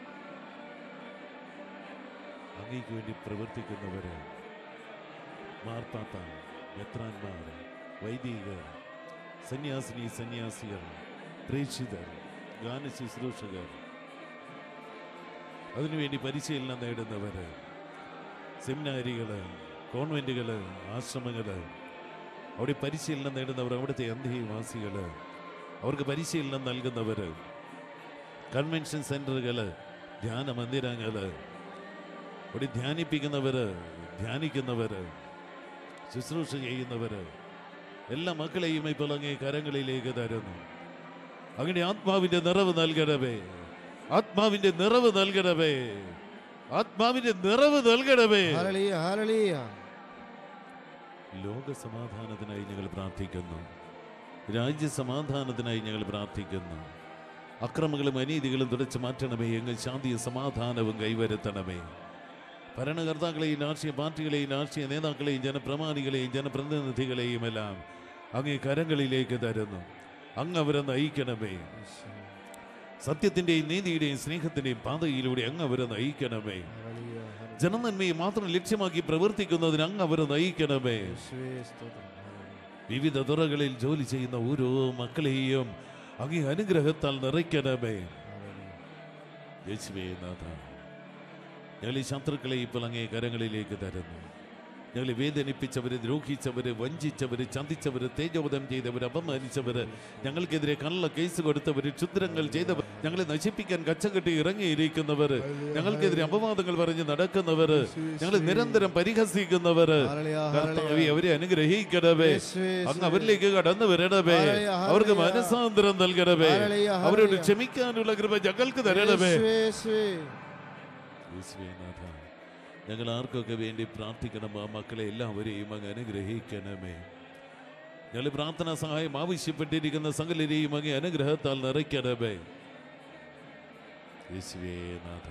അങ്ങേക്ക് വേണ്ടി പ്രവർത്തിക്കുന്നവര് മാർപ്പാത്ത മെത്രാന്മാർ വൈദികർ സന്യാസിനി സന്യാസികൾ പ്രേക്ഷിതർ ഗാന ശുശ്രൂഷകർ അതിനുവേണ്ടി പരിശീലനം നേടുന്നവര് സെമിനാരികള് കോൺവെന്റുകള് ആശ്രമങ്ങള് അവിടെ പരിശീലനം നേടുന്നവർ അവിടുത്തെ അന്തേവാസികള് അവർക്ക് പരിശീലനം നൽകുന്നവര് കൺവെൻഷൻ സെന്ററുകള് ധ്യാന മന്ദിരങ്ങള് അവിടെ ധ്യാനിപ്പിക്കുന്നവര് ധ്യാനിക്കുന്നവര് ശുശ്രൂഷ ചെയ്യുന്നവര് എല്ലാ മക്കളെയും ഇപ്പോൾ അങ്ങേ കരങ്ങളിലേക്ക് തരുന്നു അങ്ങനെ ആത്മാവിന്റെ നിറവ് നൽകണമേ ആത്മാവിന്റെ നിറവ് നൽകണമേ ആത്മാവിന്റെ നിറവ് നൽകണമേ Hallelujah. Hallelujah. ലോക സമാധാനത്തിനായി ഞങ്ങൾ പ്രാർത്ഥിക്കുന്നു രാജ്യ സമാധാനത്തിനായി ഞങ്ങൾ പ്രാർത്ഥിക്കുന്നു അക്രമങ്ങളും അനീതികളും തുടച്ചു മാറ്റണമേ എങ്കിൽ ശാന്തിയും സമാധാനവും കൈവരുത്തണമേ ഭരണകർത്താക്കളെയും രാഷ്ട്രീയ പാർട്ടികളെയും രാഷ്ട്രീയ നേതാക്കളെയും ജനപ്രമാണികളെയും ജനപ്രതിനിധികളെയും എല്ലാം അങ്ങേ കരങ്ങളിലേക്ക് തരുന്നു അങ്ങ് അവരെ നയിക്കണമേ സത്യത്തിന്റെയും നീതിയുടെയും സ്നേഹത്തിന്റെയും പാതയിലൂടെ അങ്ങ് അവരെ നയിക്കണമേ Hallelujah. Hallelujah. ജനനന്മയെ മാത്രം ലക്ഷ്യമാക്കി പ്രവർത്തിക്കുന്നതിന് അങ്ങ് അവരെ നയിക്കണമേ യേശുവേ സ്തോത്രം. Hallelujah. വിവിധ തുറകളിൽ ജോലി ചെയ്യുന്ന ഓരോ മക്കളെയും അങ്ങേ അനുഗ്രഹത്താൽ നിറയ്ക്കണമേ Hallelujah. യേശുവേ നാഥ ഞങ്ങൾ ഈ ശത്രുക്കളെ ഇപ്പോൾ അങ്ങേ കരങ്ങളിലേക്ക് തരുന്നു ഞങ്ങളെ വേദനിപ്പിച്ചവര് ദ്രോഹിച്ചവര് വഞ്ചിച്ചവര് ചതിച്ചവര് തേജോവധം ചെയ്തവര് അപമാനിച്ചവര് ഞങ്ങൾക്കെതിരെ കള്ള കേസ് കൊടുത്തവര് ക്ഷുദ്രങ്ങൾ ചെയ്തവർ ഞങ്ങളെ നശിപ്പിക്കാൻ കച്ചകെട്ടി ഇറങ്ങിയിരിക്കുന്നവര് ഞങ്ങൾക്കെതിരെ അപവാദങ്ങൾ പറഞ്ഞ് നടക്കുന്നവര് ഞങ്ങളെ നിരന്തരം പരിഹസിക്കുന്നവര് Hallelujah. കർത്താവേ Hallelujah. അവരെ അനുഗ്രഹിക്കണമേ യേശുവേ അങ്ങ് അവരിലേക്ക് കടന്നു വരണമേ Hallelujah. അവർക്ക് Hallelujah. മനസാന്തരം നൽകണമേ Hallelujah. അവരോട് Hallelujah. ക്ഷമിക്കാനുള്ള കൃപ ഞങ്ങൾക്ക് തരണമേ യേശുവേ, യേശുവേ. യേശുവേ നാഥ, ഞങ്ങൾ ആർക്കൊക്കെ വേണ്ടി പ്രാർത്ഥിക്കണം ആ മക്കളെ എല്ലാവരെയും അങ്ങ് അനുഗ്രഹിക്കണമേ ഞങ്ങൾ പ്രാർത്ഥനാ സഹായം ആവശ്യപ്പെട്ടിരിക്കുന്ന സകലരെയും അങ്ങ് അനുഗ്രഹത്താൽ നിറയ്ക്കണമേ യേശുവേ നാഥ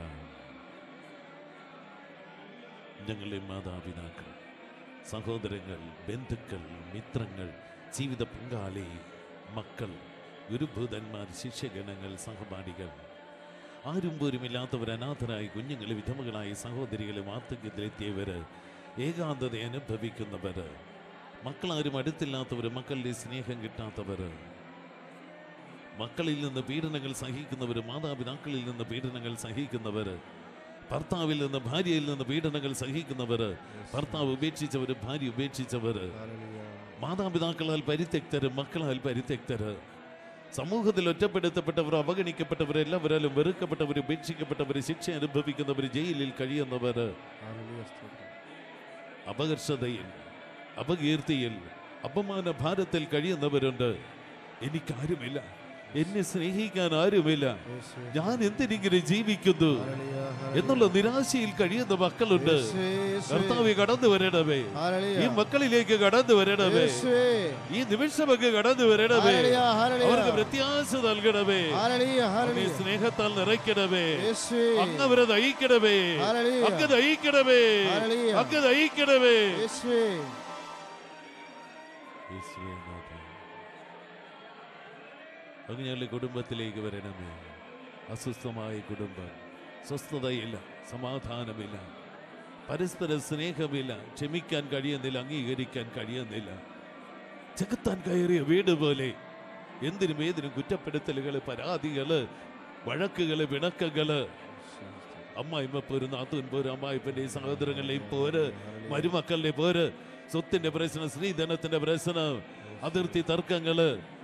ഞങ്ങളുടെ മാതാപിതാക്കൾ സഹോദരങ്ങൾ ബന്ധുക്കൾ മിത്രങ്ങൾ ജീവിത പങ്കാളി മക്കൾ ഗുരുഭൂതന്മാർ ശിഷ്യഗണങ്ങൾ സഹപാഠികൾ ആരും പോരുമില്ലാത്തവർ അനാഥരായി കുഞ്ഞുങ്ങൾ വിധമകളായി സഹോദരികളെ വാർദ്ധക്യത്തിലെത്തിയവര് ഏകാന്തത അനുഭവിക്കുന്നവര് മക്കളാരും അടുത്തില്ലാത്തവര് മക്കളുടെ സ്നേഹം കിട്ടാത്തവര് മക്കളിൽ നിന്ന് പീഡനങ്ങൾ സഹിക്കുന്നവര് മാതാപിതാക്കളിൽ നിന്ന് പീഡനങ്ങൾ സഹിക്കുന്നവര് ഭർത്താവിൽ നിന്ന് ഭാര്യയിൽ നിന്ന് പീഡനങ്ങൾ സഹിക്കുന്നവര് ഭർത്താവ് ഉപേക്ഷിച്ചവര് ഭാര്യ ഉപേക്ഷിച്ചവര് Hallelujah. മാതാപിതാക്കളാൽ പരിത്യക്തര് മക്കളാൽ പരിത്യക്തര് സമൂഹത്തിൽ ഒറ്റപ്പെടുത്തപ്പെട്ടവർ അവഗണിക്കപ്പെട്ടവർ എല്ലാവരാലും വെറുക്കപ്പെട്ടവർ ഉപേക്ഷിക്കപ്പെട്ടവർ ശിക്ഷ അനുഭവിക്കുന്നവർ ജയിലിൽ കഴിയുന്നവര് Hallelujah. സ്തോത്രം. അപകർഷതയിൽ അപകീർത്തിയിൽ അപമാന ഭാരത്തിൽ കഴിയുന്നവരുണ്ട് എനിക്കാരുമില്ല എന്നെ സ്നേഹിക്കാൻ ആരുമില്ല യേശുവേ. ഞാൻ എന്തിനിങ്ങനെ ജീവിക്കുന്നു Hallelujah. എന്നുള്ള നിരാശയിൽ കഴിയുന്ന മക്കളുണ്ട് യേശുവേ, യേശുവേ. കർത്താവെ കടന്നു വരണമേ ഈ Hallelujah. മക്കളിലേക്ക് കടന്നു വരണമേ യേശുവേ. ഈ നിമിഷമൊക്കെ കടന്നു വരണമേ Hallelujah. Hallelujah. അവർക്ക് പ്രത്യാശ നൽകണമേ Hallelujah. അങ്ങേ Hallelujah. സ്നേഹത്താൽ നിറയ്ക്കണമേ യേശുവേ. അങ്ങ് അവരെ നയിക്കണമേ Hallelujah. അങ്ങ് നയിക്കണമേ Hallelujah. അങ്ങ് നയിക്കണമേ യേശുവേ. യേശുവേ നാഥ. അങ്ങ് ഞങ്ങളുടെ കുടുംബത്തിലേക്ക് വരണമേ അസ്വസ്ഥമായ കുടുംബം സ്വസ്ഥതയില്ല സമാധാനമില്ല പരസ്പര സ്നേഹമില്ല ക്ഷമിക്കാൻ കഴിയുന്നില്ല അംഗീകരിക്കാൻ കഴിയുന്നില്ല ചെകുത്താൻ കയറിയ വീട് പോലെ എന്തിനും ഏതിനും കുറ്റപ്പെടുത്തലുകള് പരാതികള് വഴക്കുകള് പിണക്കങ്ങള് അമ്മായിമ്മ പോര് നാത്തൂൻ പോര് അമ്മായിപ്പന്റെ സഹോദരങ്ങളുടെയും പോര് മരുമക്കളുടെ പോര് സ്വത്തിന്റെ പ്രശ്നം സ്ത്രീധനത്തിന്റെ പ്രശ്നം അതിർത്തി തർക്കങ്ങള്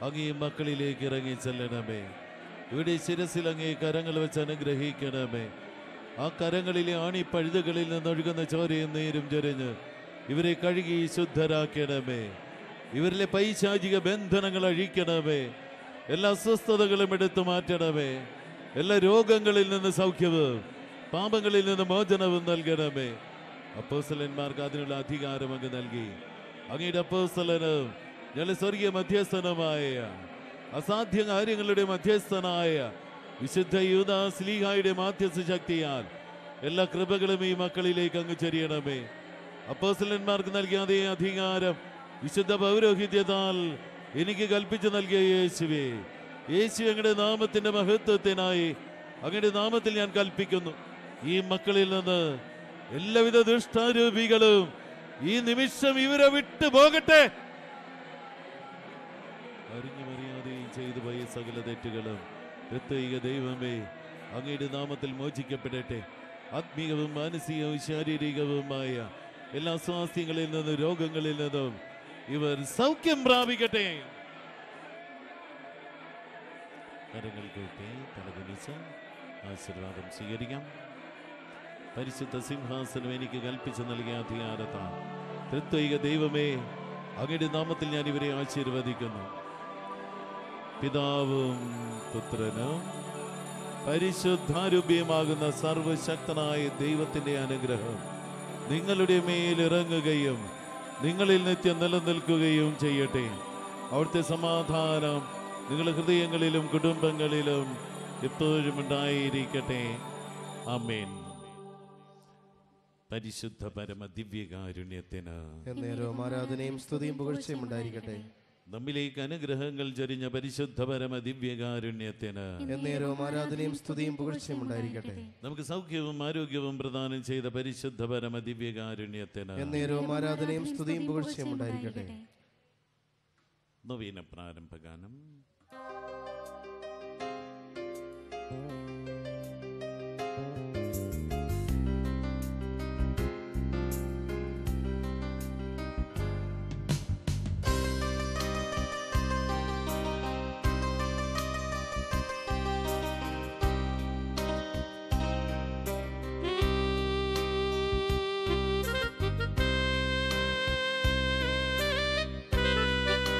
അങ്ങേ മക്കളിലേക്ക് ഇറങ്ങി ചെല്ലണമേ ഇവിടെ ശിരസിൽ അങ്ങേ കരങ്ങൾ വെച്ച് അനുഗ്രഹിക്കണമേ ആ കരങ്ങളിലെ ആണി പഴുതുകളിൽ നിന്നൊഴുകുന്ന ചോരയും നീരും ചൊരിഞ്ഞ് ഇവരെ കഴുകി ശുദ്ധരാക്കണമേ ഇവരിലെ പൈശാചിക ബന്ധനങ്ങൾ അഴിക്കണമേ എല്ലാ അസ്വസ്ഥതകളും എടുത്തു മാറ്റണമേ എല്ലാ രോഗങ്ങളിൽ നിന്ന് സൗഖ്യവും പാപങ്ങളിൽ നിന്ന് മോചനവും നൽകണമേ അപ്പോസ്തലന്മാർക്ക് അതിനുള്ള അധികാരം അങ്ങ് നൽകി അങ്ങയുടെ അപ്പോസ്തലനും ഞങ്ങളുടെ സ്വർഗീയ മധ്യസ്ഥനുമായ അസാധ്യ കാര്യങ്ങളുടെ മധ്യസ്ഥനായ വിശുദ്ധ യൂദാ സ്ലീഹായുടെ മാധ്യസ്ഥ ശക്തിയാൽ എല്ലാ കൃപകളും ഈ മക്കളിലേക്ക് അങ്ങ് ചെറിയണമേ അപ്പോസ്തലന്മാർക്ക് നൽകിയ അതേ അധികാരം വിശുദ്ധ പൗരോഹിത്യത്താൽ എനിക്ക് കൽപ്പിച്ചു നൽകിയ യേശുവേ യേശു അങ്ങയുടെ നാമത്തിന്റെ മഹത്വത്തിനായി അങ്ങയുടെ നാമത്തിൽ ഞാൻ കൽപ്പിക്കുന്നു ഈ മക്കളിൽ നിന്ന് എല്ലാവിധ ദുഷ്ടാരൂപികളും ഈ നിമിഷം ഇവരെ വിട്ടു പോകട്ടെ അറിഞ്ഞു മറിയാതെയും ചെയ്തു പോയ സകല തെറ്റുകളും പ്രത്യേക ദൈവമേ അങ്ങയുടെ നാമത്തിൽ മോചിക്കപ്പെടട്ടെ ആത്മീയവും മാനസികവും ശാരീരികവുമായ എല്ലാ സ്വാസ്ഥ്യങ്ങളിൽ നിന്നും രോഗങ്ങളിൽ നിന്നും ഇവർ സൗഖ്യം പ്രാപിക്കട്ടെ കരങ്ങൾ കൂട്ടി തലകുനിച്ച് ആശീർവാദം സ്വീകരിക്കാം പരിശുദ്ധ സിംഹാസനം എനിക്ക് കൽപ്പിച്ചു നൽകിയ അധികാരത്താൽ തൃത്വൈക ദൈവമേ അങ്ങയുടെ നാമത്തിൽ ഞാൻ ഇവരെ ആശീർവദിക്കുന്നു പിതാവും പുത്രനും പരിശുദ്ധാരൂപ്യമാകുന്ന സർവശക്തനായ ദൈവത്തിന്റെ അനുഗ്രഹം നിങ്ങളുടെ മേൽ ഇറങ്ങുകയും നിങ്ങളിൽ നിത്യം നിലനിൽക്കുകയും ചെയ്യട്ടെ അവിടുത്തെ സമാധാനം നിങ്ങളുടെ ഹൃദയങ്ങളിലും കുടുംബങ്ങളിലും എപ്പോഴും ഉണ്ടായിരിക്കട്ടെ അമേൻ പരിശുദ്ധ പരമ ദിവ്യകാരുണ്യത്തിന് എന്നേരവും ആരാധനയും സ്തുതിയും പുകഴ്ചയും ഉണ്ടായിരിക്കട്ടെ നമ്മിലേക്ക് അനുഗ്രഹങ്ങൾ ചൊരിഞ്ഞ പരിശുദ്ധ പരമ ദിവ്യകാരുണ്യത്തിന് എന്നേരവും ആരാധനയും സ്തുതിയും പുകഴ്ചയും ഉണ്ടായിരിക്കട്ടെ നമുക്ക് സൗഖ്യവും ആരോഗ്യവും പ്രദാനം ചെയ്ത പരിശുദ്ധ പരമ ദിവ്യകാരുണ്യത്തിന് എന്നേരവും ആരാധനയും സ്തുതിയും പുകഴ്ചയും ഉണ്ടായിരിക്കട്ടെ നവീന പ്രാരംഭഗാനം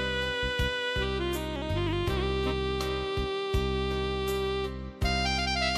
Thank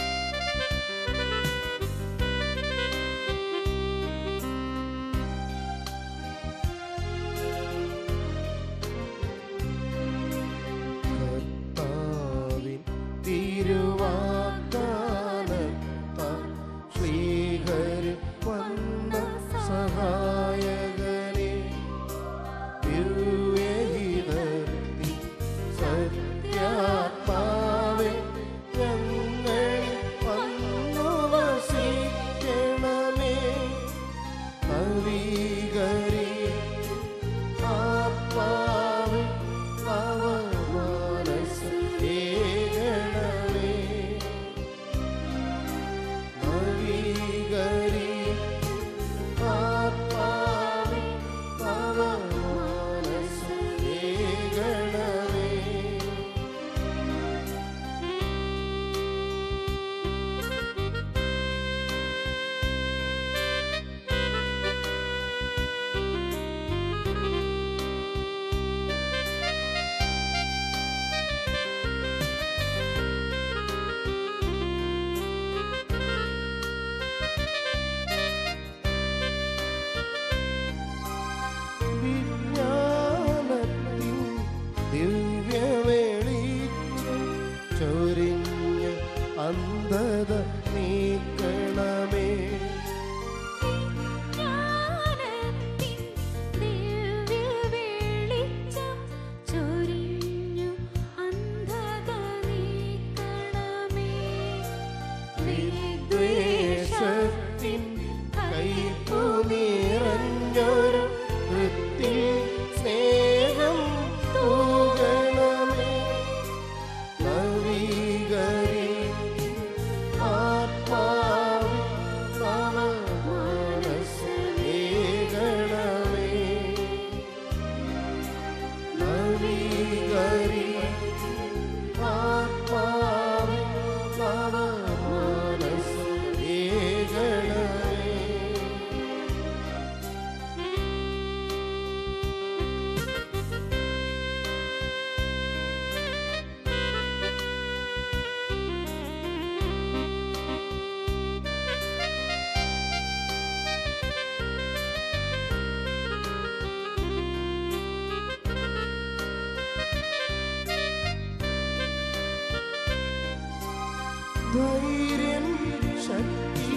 ധൈര്യം ശക്തി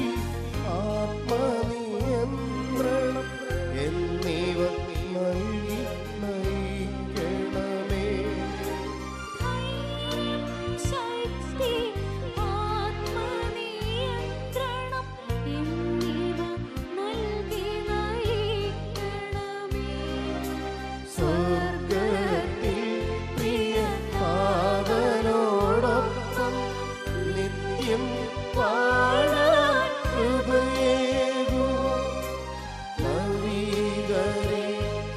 ആത്മനിയന്ത്രണം എന്നിവ നൽകി നയിക്കണമേ ശക്തി ആത്മനിയന്ത്രണം എന്നിവ നൽകി നയിക്കണമേ സ്വർഗത്തിൽ പ്രിയ പാതനോടൊപ്പം നിത്യം പാടാൻ കൃപയേകൂ നവീകരി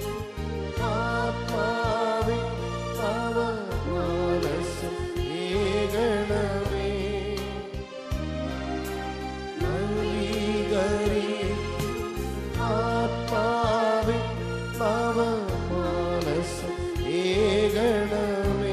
ആത്മാവേ അവ മനസ്സും ഏകണമേ നവീകരി ആത്മാവേ അവ മനസ്സും ഏകണമേ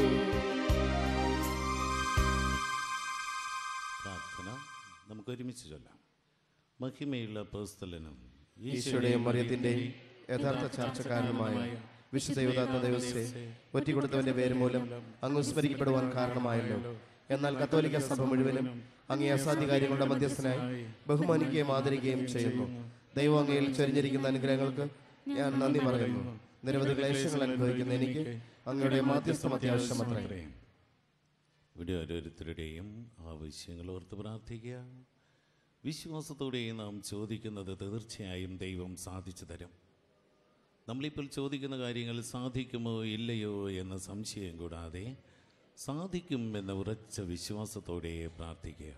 പ്രാർത്ഥന നമുക്ക് ഒരുമിച്ച് ചൊല്ലാം മഹിമയുള്ള പേസ്തലനും ഈശോയുടെയും മറിയത്തിന്റെയും യഥാർത്ഥ ചാർച്ചക്കാരനുമായ വിശുദ്ധ യുവതാത്ത ദിവസത്തെ ഒറ്റിക്കൊടുത്തവന്റെ പേര് മൂലം അങ്ങ് സ്മരിക്കപ്പെടുവാൻ കാരണമായല്ലോ എന്നാൽ കത്തോലിക്ക സഭ മുഴുവനും അങ്ങേ അസാധ്യ കാര്യങ്ങളുടെ മധ്യസ്ഥനായി ബഹുമാനിക്കുകയും ആദരിക്കുകയും ചെയ്യുന്നു ദൈവം അങ്ങയിൽ ചൊരിഞ്ഞിരിക്കുന്ന അനുഗ്രഹങ്ങൾക്ക് ഞാൻ നന്ദി പറയുന്നു നിരവധി ക്ലേശങ്ങൾ അനുഭവിക്കുന്ന എനിക്ക് അങ്ങയുടെ മാധ്യസ്ഥം അത്യാവശ്യമത്രേ ഇവിടെ ഓരോരുത്തരുടെയും ആവശ്യങ്ങൾ ഓർത്ത് പ്രാർത്ഥിക്കുക വിശ്വാസത്തോടെ നാം ചോദിക്കുന്നത് തീർച്ചയായും ദൈവം സാധിച്ചു തരും നമ്മളിപ്പോൾ ചോദിക്കുന്ന കാര്യങ്ങൾ സാധിക്കുമോ ഇല്ലയോ എന്ന സംശയം കൂടാതെ സാധിക്കും എന്ന ഉറച്ച വിശ്വാസത്തോടെ പ്രാർത്ഥിക്കുക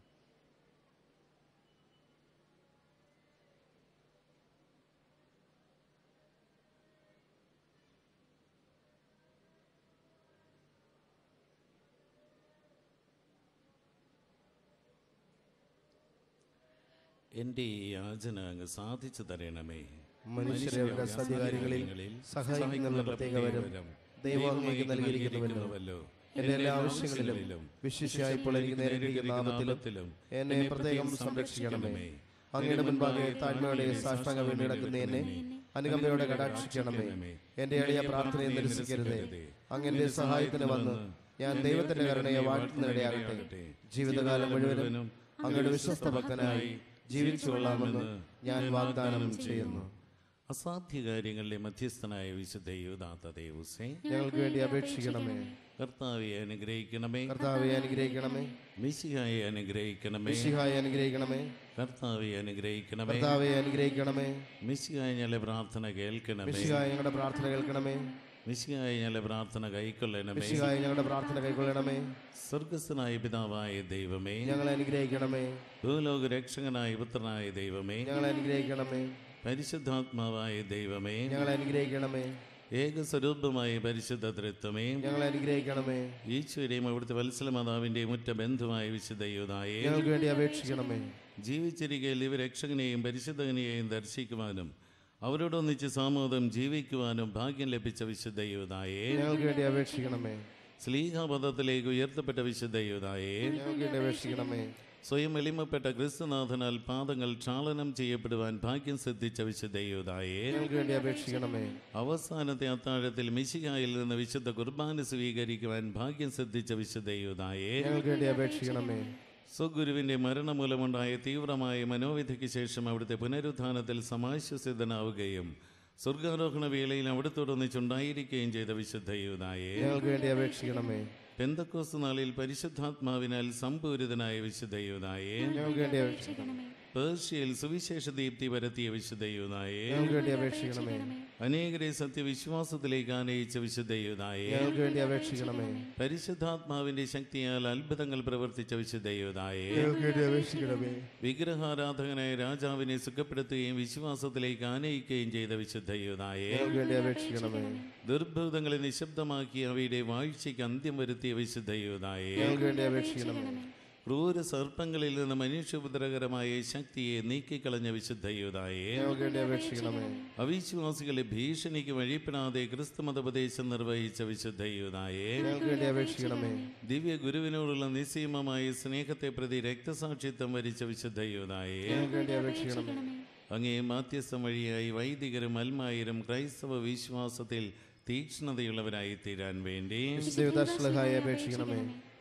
എൻ്റെ ഈ യാചന അങ്ങ് സാധിച്ചു തരണമേ മനുഷ്യരെ അവരുടെ അസാധ്യകാര്യങ്ങളിൽ സഹായിക്കുന്ന പ്രത്യേക വരം ദൈവം അങ്ങേക്ക് നൽകിയിരിക്കുന്നുവല്ലോ എന്റെ എല്ലാ ആവശ്യങ്ങളിലും വിശിഷ്യായി ഇപ്പോൾ എനിക്ക് നേരിട്ടിരിക്കുന്ന നാമത്തിലും എന്നെ പ്രത്യേകം സംരക്ഷിക്കണമേ അങ്ങയുടെ മുൻപാകെ താഴ്മയോടെ സാഷ്ടാംഗ വീണ് കിടക്കുന്ന എന്നെ അനുകമ്പയോടെ കടാക്ഷിക്കണമേ എന്റെ എളിയ പ്രാർത്ഥനയെ നിരസിക്കരുതേ അങ്ങന്റെ സഹായത്തിന് വന്ന് ഞാൻ ദൈവത്തിന്റെ കരുണയെ വാഴ്ത്തുന്നതിടയാകട്ടെ ജീവിതകാലം മുഴുവനും അങ്ങയുടെ വിശ്വസ്ത ഭക്തനായി ജീവിച്ചു കൊള്ളാമെന്ന് ഞാൻ വാഗ്ദാനം ചെയ്യുന്നു അസാധ്യ കാര്യങ്ങളിലെ മധ്യസ്ഥനായ വിശുദ്ധ യൂദാത്ത ദേവുസേ ഞങ്ങൾക്ക് വേണ്ടി അപേക്ഷിക്കണമേ കർത്താവെ അനുഗ്രഹിക്കണമേ കർത്താവെ അനുഗ്രഹിക്കണമേ മിശിഹായെ അനുഗ്രഹിക്കണമേ മിശിഹായെ അനുഗ്രഹിക്കണമേ കർത്താവെ അനുഗ്രഹിക്കണമേ കർത്താവെ അനുഗ്രഹിക്കണമേ മിശിഹായ ഞങ്ങളെ പ്രാർത്ഥന കേൾക്കണമേ മിശിഹായ ഞങ്ങളുടെ പ്രാർത്ഥന കേൾക്കണമേ മിശിഹായ ഞങ്ങളെ പ്രാർത്ഥന കൈക്കൊള്ളണമേ മിശിഹായ ഞങ്ങളുടെ പ്രാർത്ഥന കൈക്കൊള്ളണമേ സ്വർഗസ്ഥനായ പിതാവായ ദൈവമേ ഞങ്ങളെ അനുഗ്രഹിക്കണമേ ഭൂലോക രക്ഷകനായ പുത്രനായ ദൈവമേ ഞങ്ങളെ അനുഗ്രഹിക്കണമേ പരിശുദ്ധാത്മാവായ ദൈവമേ ഞങ്ങളെ അനുഗ്രഹിക്കണമേ ഏകസ്വരൂപമായ പരിശുദ്ധ തൃത്വമേ ഞങ്ങളെ അനുഗ്രഹിക്കണമേ ഈശ്വരെയും അവിടുത്തെ വത്സല മാതാവിൻ്റെയും മുറ്റ ബന്ധുമായ വിശുദ്ധ യൂതായെ ഞങ്ങൾക്ക് വേണ്ടി അപേക്ഷിക്കണമേ ജീവിച്ചിരിക്കയിൽ ഇവർ രക്ഷകനെയും പരിശുദ്ധകനെയും ദർശിക്കുവാനും അവരോടൊന്നിച്ച് സാമോദം ജീവിക്കുവാനും ഭാഗ്യം ലഭിച്ച വിശുദ്ധ യൂതായെ ഞങ്ങൾക്ക് വേണ്ടി അപേക്ഷിക്കണമേ സ്ലീഹാപദത്തിലേക്ക് ഉയർത്തപ്പെട്ട വിശുദ്ധ യൂതായെ ഞങ്ങൾക്ക് വേണ്ടി അപേക്ഷിക്കണമേ സ്വയം എളിമപ്പെട്ട ക്രിസ്തുനാഥനാൽ പാദങ്ങൾ ക്ഷാളനം ചെയ്യപ്പെടുവാൻ ഭാഗ്യം സിദ്ധിച്ച വിശുദ്ധ യൂതായെ ഞങ്ങൾക്ക് വേണ്ടി അപേക്ഷിക്കണമേ അവസാനത്തെ അത്താഴത്തിൽ മിശികായിൽ നിന്ന് വിശുദ്ധ കുർബാന സ്വീകരിക്കുവാൻ ഭാഗ്യം സിദ്ധിച്ച വിശുദ്ധ യൂതായെ ഞങ്ങൾക്ക് വേണ്ടി അപേക്ഷിക്കണമേ സ്വഗുരുവിന്റെ മരണം മൂലമുണ്ടായ തീവ്രമായ മനോവിധിക്ക് ശേഷം അവിടുത്തെ പുനരുത്ഥാനത്തിൽ സമാശ്വസിതനാവുകയും സ്വർഗാരോഹണ വേളയിൽ അവിടുത്തോടൊന്നിച്ചുണ്ടായിരിക്കുകയും ചെയ്ത വിശുദ്ധ യൂതായെ ഞങ്ങൾക്ക് വേണ്ടി അപേക്ഷിക്കണമേ പെന്തക്കോസ് നാളിൽ പരിശുദ്ധാത്മാവിനാൽ സംപൂരിതനായ വിശുദ്ധ യൂതായെ ഞങ്ങൾക്ക് വേണ്ടി അപേക്ഷിക്കണമേ പേർഷ്യയിൽ സുവിശേഷ ദീപ്തി പരത്തിയ വിശുദ്ധ യൂതായെ ഞങ്ങൾക്ക് വേണ്ടി അപേക്ഷിക്കണമേ അനേകരെ സത്യവിശ്വാസത്തിലേക്ക് ആനയിച്ച വിശുദ്ധ യൂതായെ ഞങ്ങൾക്ക് വേണ്ടി അപേക്ഷിക്കണമേ പരിശുദ്ധാത്മാവിന്റെ ശക്തിയാൽ അത്ഭുതങ്ങൾ പ്രവർത്തിച്ച വിശുദ്ധ യൂതായെ ഞങ്ങൾക്ക് വേണ്ടി അപേക്ഷിക്കണമേ വിഗ്രഹാരാധകനായ രാജാവിനെ സുഖപ്പെടുത്തുകയും വിശ്വാസത്തിലേക്ക് ആനയിക്കുകയും ചെയ്ത വിശുദ്ധ യൂതായെ ഞങ്ങൾക്ക് വേണ്ടി അപേക്ഷിക്കണമേ ദുർഭൂതങ്ങളെ നിശബ്ദമാക്കി അവയുടെ വാഴ്ചയ്ക്ക് അന്ത്യം വരുത്തിയ വിശുദ്ധ യൂതായെ ഞങ്ങൾക്ക് വേണ്ടി അപേക്ഷിക്കണമേ ക്രൂര സർപ്പങ്ങളിൽ നിന്ന് മനുഷ്യപുത്രകരമായ ശക്തിയെ നീക്കിക്കളഞ്ഞ വിശുദ്ധ യൂതായെ ഞങ്ങൾക്ക് വേണ്ടി അപേക്ഷിക്കണമേ അവിശ്വാസികളെ ഭീഷണിക്ക് വഴിപ്പെടാതെ ക്രിസ്തുമതോപദേശം നിർവഹിച്ച വിശുദ്ധ യൂതായെ ഞങ്ങൾക്ക് വേണ്ടി അപേക്ഷിക്കണമേ ദിവ്യ ഗുരുവിനോടുള്ള നിസ്സീമമായ സ്നേഹത്തെ പ്രതി രക്തസാക്ഷിത്വം വരിച്ച വിശുദ്ധ യൂതായെ ഞങ്ങൾക്ക് വേണ്ടി അപേക്ഷിക്കണമേ അങ്ങേ മാധ്യസ്ഥം വഴിയായി വൈദികരും അൽമായരും ക്രൈസ്തവ വിശ്വാസത്തിൽ തീക്ഷ്ണതയുള്ളവരായി തീരാൻ വേണ്ടി ദേവദാശ്ലഹായി അപേക്ഷിക്കണമേ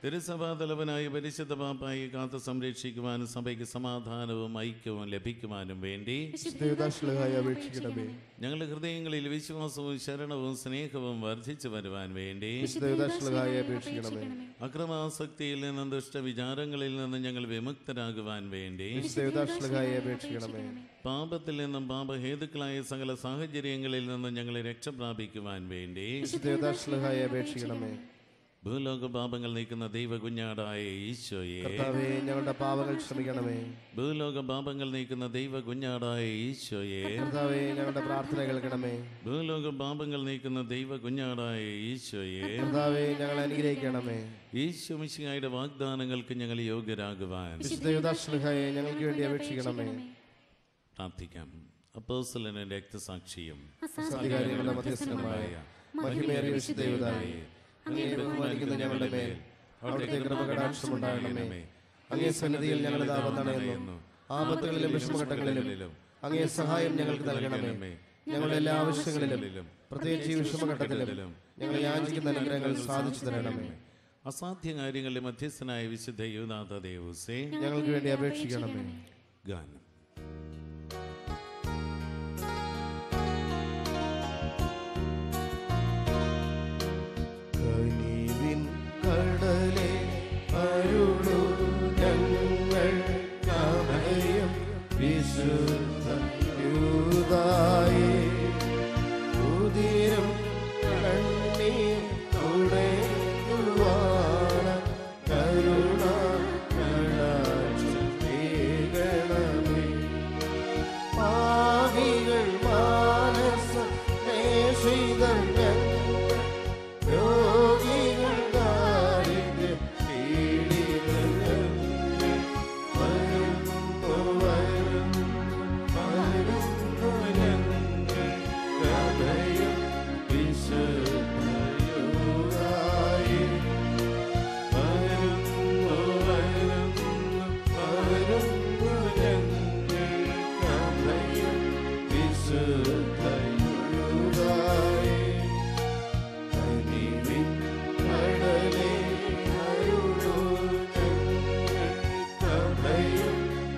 തിരുസഭാതലവനായി പരിശുദ്ധ പാപ്പായി കാത്തു സംരക്ഷിക്കുവാനും സഭയ്ക്ക് സമാധാനവും ഐക്യവും ലഭിക്കുവാനും വേണ്ടി ദേവദാശ്ലഹായി അപേക്ഷിക്കണമേ ഞങ്ങളുടെ ഹൃദയങ്ങളിൽ വിശ്വാസവും ശരണവും സ്നേഹവും വർദ്ധിച്ചു വരുവാൻ വേണ്ടി ദേവദാശ്ലഹായി അപേക്ഷിക്കണമേ അക്രമാസക്തിയിൽ നിന്നും ദുഷ്ടവിചാരങ്ങളിൽ നിന്നും ഞങ്ങൾ വിമുക്തരാകുവാൻ വേണ്ടി ദേവദാശ്ലഹായി അപേക്ഷിക്കണമേ പാപത്തിൽ നിന്നും പാപഹേതുക്കളായ സകല സാഹചര്യങ്ങളിൽ നിന്നും ഞങ്ങളെ രക്ഷപ്രാപിക്കുവാൻ വേണ്ടി ദേവദാശ്ലഹായി അപേക്ഷിക്കണമേ ഭൂലോക പാപങ്ങൾ നീക്കുന്ന ദൈവ കുഞ്ഞാടായ ഈശോയെ കർത്താവേ ഞങ്ങളുടെ പാപങ്ങൾ ക്ഷമിക്കണമേ ഭൂലോക പാപങ്ങൾ നീക്കുന്ന ദൈവ കുഞ്ഞാടായ ഈശോയെ കർത്താവേ ഞങ്ങളുടെ പ്രാർത്ഥന കേൾക്കണമേ ഭൂലോക പാപങ്ങൾ നീക്കുന്ന ദൈവ കുഞ്ഞാടായ ഈശോയെ കർത്താവേ ഞങ്ങളെ അനുഗ്രഹിക്കണമേ ഈശോ മിശിഹായുടെ വാഗ്ദാനങ്ങൾക്ക് ഞങ്ങൾ യോഗ്യരാകുവാൻ വിശുദ്ധ ദേവദാശ്ലഹായെ ഞങ്ങൾക്ക് വേണ്ടി അപേക്ഷിക്കണമേ പ്രാർത്ഥിക്കാം അപ്പോസ്തലനും രക്തസാക്ഷിയും സത്യകാര്യങ്ങളുടെ മധ്യസ്ഥമായ മഹിമേറിയ വിശുദ്ധ ദേവതായി അങ്ങേ ബഹുമാനിക്കുന്ന ഞങ്ങളുടെ മേൽ അവിടുത്തെ കൃപകടാക്ഷമുണ്ടാകണമേ അങ്ങേ സന്നിധിയിൽ ഞങ്ങളുടെ താപം തടയുന്നു ആപത്തുകളിലും വിഷമഘട്ടങ്ങളിലും അങ്ങേ സഹായം ഞങ്ങൾക്ക് നൽകണമേ ഞങ്ങളുടെ എല്ലാ ആവശ്യങ്ങളിലും പ്രത്യേകിച്ച് ഈ വിഷമഘട്ടത്തിലും ഞങ്ങൾ യാചിക്കുന്ന അനുഗ്രഹങ്ങൾ സാധിച്ചു തരണമേ അസാധ്യ കാര്യങ്ങളിലെ മധ്യസ്ഥനായ വിശുദ്ധ യുവനാഥ ദേവസേ ഞങ്ങൾക്ക് വേണ്ടി അപേക്ഷിക്കണമേ ഗാനം കനിവിൻ കടലെ അരുളു ഞങ്ങൾ അഭയം വിശുദ്ധ യൂതായി ഉദിരം കണ്ണീർ തുടങ്ങുവാന കരുണ കടാക്ഷേകണമേ പാവികൾ മാനസ നേഷിതർ ഞങ്ങൾ രോഗികൾ ദാരിദ്ര്യ പീഡിതർ വരുന്നു വരുന്നു വരുന്നു ഞങ്ങൾ ഹൃദയം വിശുദ്ധയുമായി വരുന്നു വരുന്നു വരുന്നു ഞങ്ങൾ ഹൃദയം വിശുദ്ധയുമായി കനിവിൻ കടലേ അരുളൂ ഞങ്ങൾക്കഭയം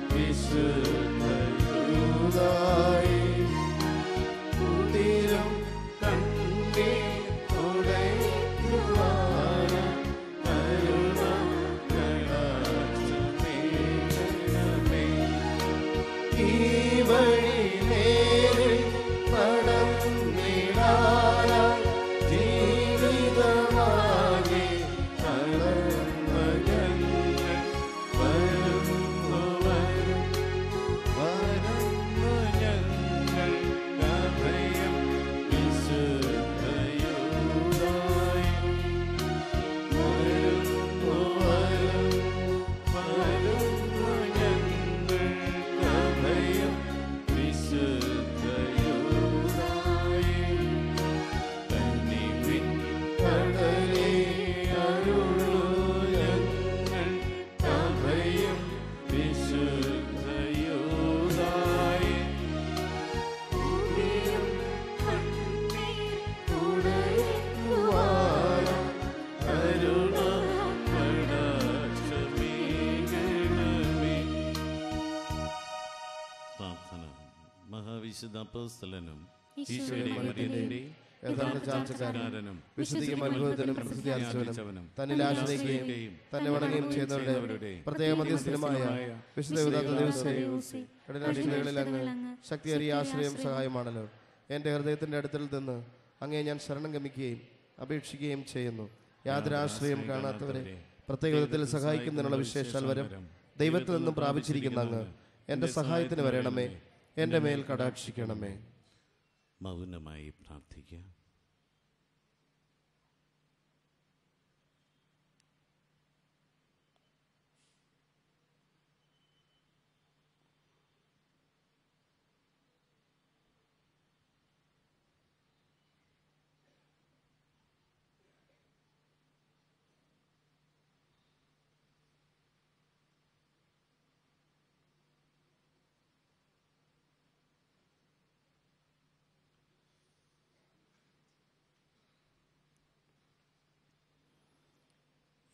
വിശുദ്ധയൂതായി. ഉതിരം കണ്ണീർ തുടയ്ക്കുവാനും കരുണ കടാക്ഷമേകണമേ. ഈ വഴി നേരിൽ നടന്നിടാനായി ജീവിതമാകെ തളർന്ന ഞങ്ങൾ വരുന്നു വരുന്നു വരുന്നു ഞങ്ങൾ അഭയം വിശുദ്ധയൂതായി. വരുന്നു വരുന്നു വരുന്നു ഞങ്ങൾ അഭയം വിശുദ്ധയൂതായി. കനിവിൻ കടലേ അരുളൂ ഞങ്ങൾ അഭയം വിശുദ്ധയൂതായി. ഉയരം കണ്ണീർ തുടയ്ക്കുവാനും കരുണ കടാക്ഷമേകണമേ. പ്രാർത്ഥന മഹാവിശുദ്ധ അപ്പോസ്തലനും ഈശോയുടെ ഈശോയുടെയും മറിയത്തിന്റെയും യഥാർത്ഥ ചാർച്ചക്കാരനും വിശുദ്ധിക്കും അത്ഭുതത്തിനും പ്രസിദ്ധിയാർച്ചവനും തന്നിൽ ആശ്രയിക്കുകയും തന്നെ വണങ്ങുകയും ചെയ്യുന്നവരുടെ പ്രത്യേക മധ്യസ്ഥനുമായ വിശുദ്ധ യുവതാത്ത ദിവസേ കഠിനാശ്രയങ്ങളിൽ അങ്ങ് ശക്തിയേറിയ ആശ്രയം സഹായമാണല്ലോ എൻ്റെ ഹൃദയത്തിൻ്റെ അടുത്തിൽ നിന്ന് അങ്ങേ ഞാൻ ശരണം ഗമിക്കുകയും അപേക്ഷിക്കുകയും ചെയ്യുന്നു യാതൊരു ആശ്രയം കാണാത്തവരെ പ്രത്യേക വിധത്തിൽ സഹായിക്കുന്നതിനുള്ള വിശേഷാൽ വരം ദൈവത്തിൽ നിന്നും പ്രാപിച്ചിരിക്കുന്ന അങ്ങ് എൻ്റെ സഹായത്തിന് വരണമേ എൻ്റെ മേൽ കടാക്ഷിക്കണമേ മൗനമായി പ്രാർത്ഥിക്കുക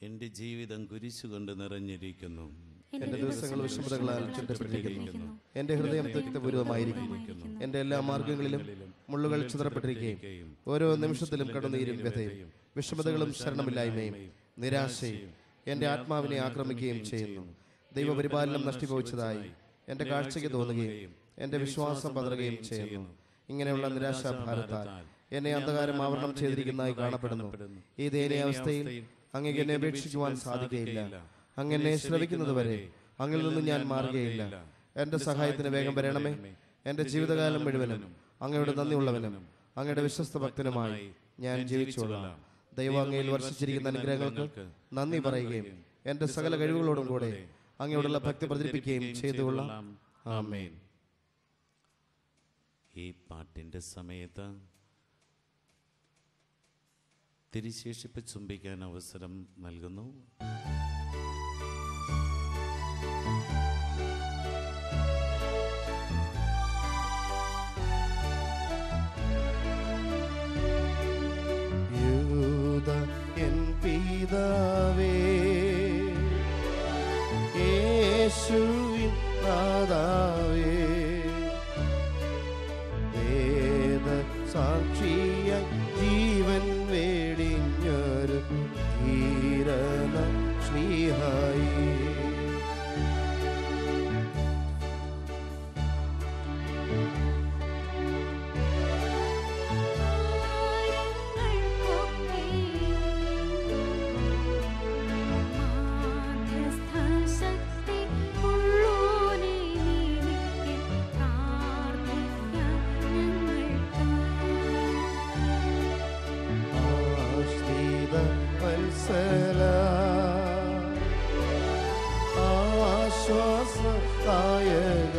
എൻ്റെ ജീവിതം കുരിശുകൊണ്ട് നിറഞ്ഞിരിക്കുന്നു എന്റെ ദിവസങ്ങൾ വിഷമതകളാൽ ചുറ്റപ്പെട്ടിരിക്കുന്നു എന്റെ ഹൃദയം തിക്തപൂർവമായിരിക്കുന്നു എന്റെ എല്ലാ മാർഗങ്ങളിലും മുള്ളുകൾ ചിതറപ്പെട്ടിരിക്കുകയും ഓരോ നിമിഷത്തിലും കടന്നീരും വ്യഥയും വിഷമതകളും ശരണമില്ലായ്മയും നിരാശയും എന്റെ ആത്മാവിനെ ആക്രമിക്കുകയും ചെയ്യുന്നു ദൈവപരിപാലനം നഷ്ടീഭവിച്ചതായി എന്റെ കാഴ്ചയ്ക്ക് തോന്നുകയും എന്റെ വിശ്വാസം പതറുകയും ചെയ്യുന്നു ഇങ്ങനെയുള്ള നിരാശാഭാരത്താൽ എന്നെ അന്ധകാരം ആവരണം ചെയ്തിരിക്കുന്നതായി കാണപ്പെടുന്നു ഈ ദയനീയ അവസ്ഥയിൽ അങ്ങേക്ക് എന്നെ അപേക്ഷിക്കുവാൻ സാധിക്കുകയില്ല അങ്ങനെ ശ്രവിക്കുന്നതുവരെ അങ്ങിൽ നിന്ന് ഞാൻ മാറുകയില്ല എന്റെ സഹായത്തിന് വേഗം വരണമേ എന്റെ ജീവിതകാലം മുഴുവനും അങ്ങയുടെ നന്ദിയുള്ളവനും അങ്ങയുടെ വിശ്വസ്ത ഭക്തനുമായി ഞാൻ ജീവിച്ചോളാം ദൈവം അങ്ങയിൽ വർഷിച്ചിരിക്കുന്ന അനുഗ്രഹങ്ങൾക്ക് നന്ദി പറയുകയും എന്റെ സകല കഴിവുകളോടും കൂടെ അങ്ങയോടുള്ള ഭക്തി പ്രചരിപ്പിക്കുകയും ചെയ്തുകൊള്ളാം ആമേൻ ഈ പാട്ടിൻ്റെ സമയത്ത് തിരിശേഷിപ്പ് ചുംബിക്കാൻ അവസരം നൽകുന്നു യൂദ എൻ പിതാവേ യേശുവിൻ നാദാവേ വേദ സാക്ഷിയ ജീവൻ വേടിഞ്ഞൊരു ധീരന ശ്രീഹായി ആശ്രിത വത്സല ആശ്വാസ